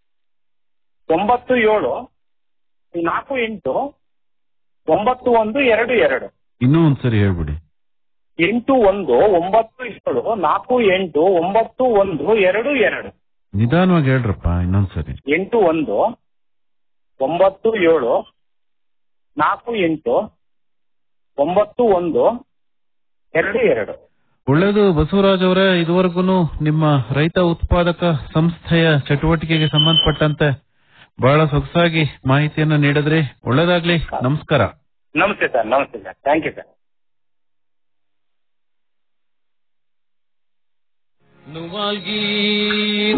ಒಂಬತ್ತು ಏಳು ನಾಲ್ಕು ಎಂಟು ಒಂಬತ್ತು ಒಂದು ಎರಡು ಎರಡು ಇನ್ನೂ ಒಂದ್ಸರಿ ಹೇಳ್ಬಿಡಿ ಎಂಟು ಒಂದು ಒಂಬತ್ತು ಏಳು ನಾಲ್ಕು ಎಂಟು ಒಂಬತ್ತು ಒಂದು ಎರಡು ಎರಡು ನಿಧಾನವಾಗಿ ಹೇಳ್ರಪ್ಪ ಇನ್ನೊಂದ್ಸರಿ ಎಂಟು ಒಂದು ಒಂಬತ್ತು ಏಳು ನಾಲ್ಕು ಎಂಟು ಒಂಬತ್ತು ಒಂದು ಎರಡು ಎರಡು ಒಳ್ಳೇದು ಬಸವರಾಜ್ ಅವರೇ ಇದುವರೆಗೂ ನಿಮ್ಮ ರೈತ ಉತ್ಪಾದಕ ಸಂಸ್ಥೆಯ ಚಟುವಟಿಕೆಗೆ ಸಂಬಂಧಪಟ್ಟಂತೆ ಬಹಳ ಸೊಗಸಾಗಿ ಮಾಹಿತಿಯನ್ನ ನೀಡಿದ್ರಿ ಒಳ್ಳೇದಾಗ್ಲಿ ನಮಸ್ಕಾರ ನಮಸ್ತೆ ಸರ್ ನಮಸ್ತೆ ಸರ್ ಥ್ಯಾಂಕ್ ಯು ಸರ್ ನುವಾಗಿ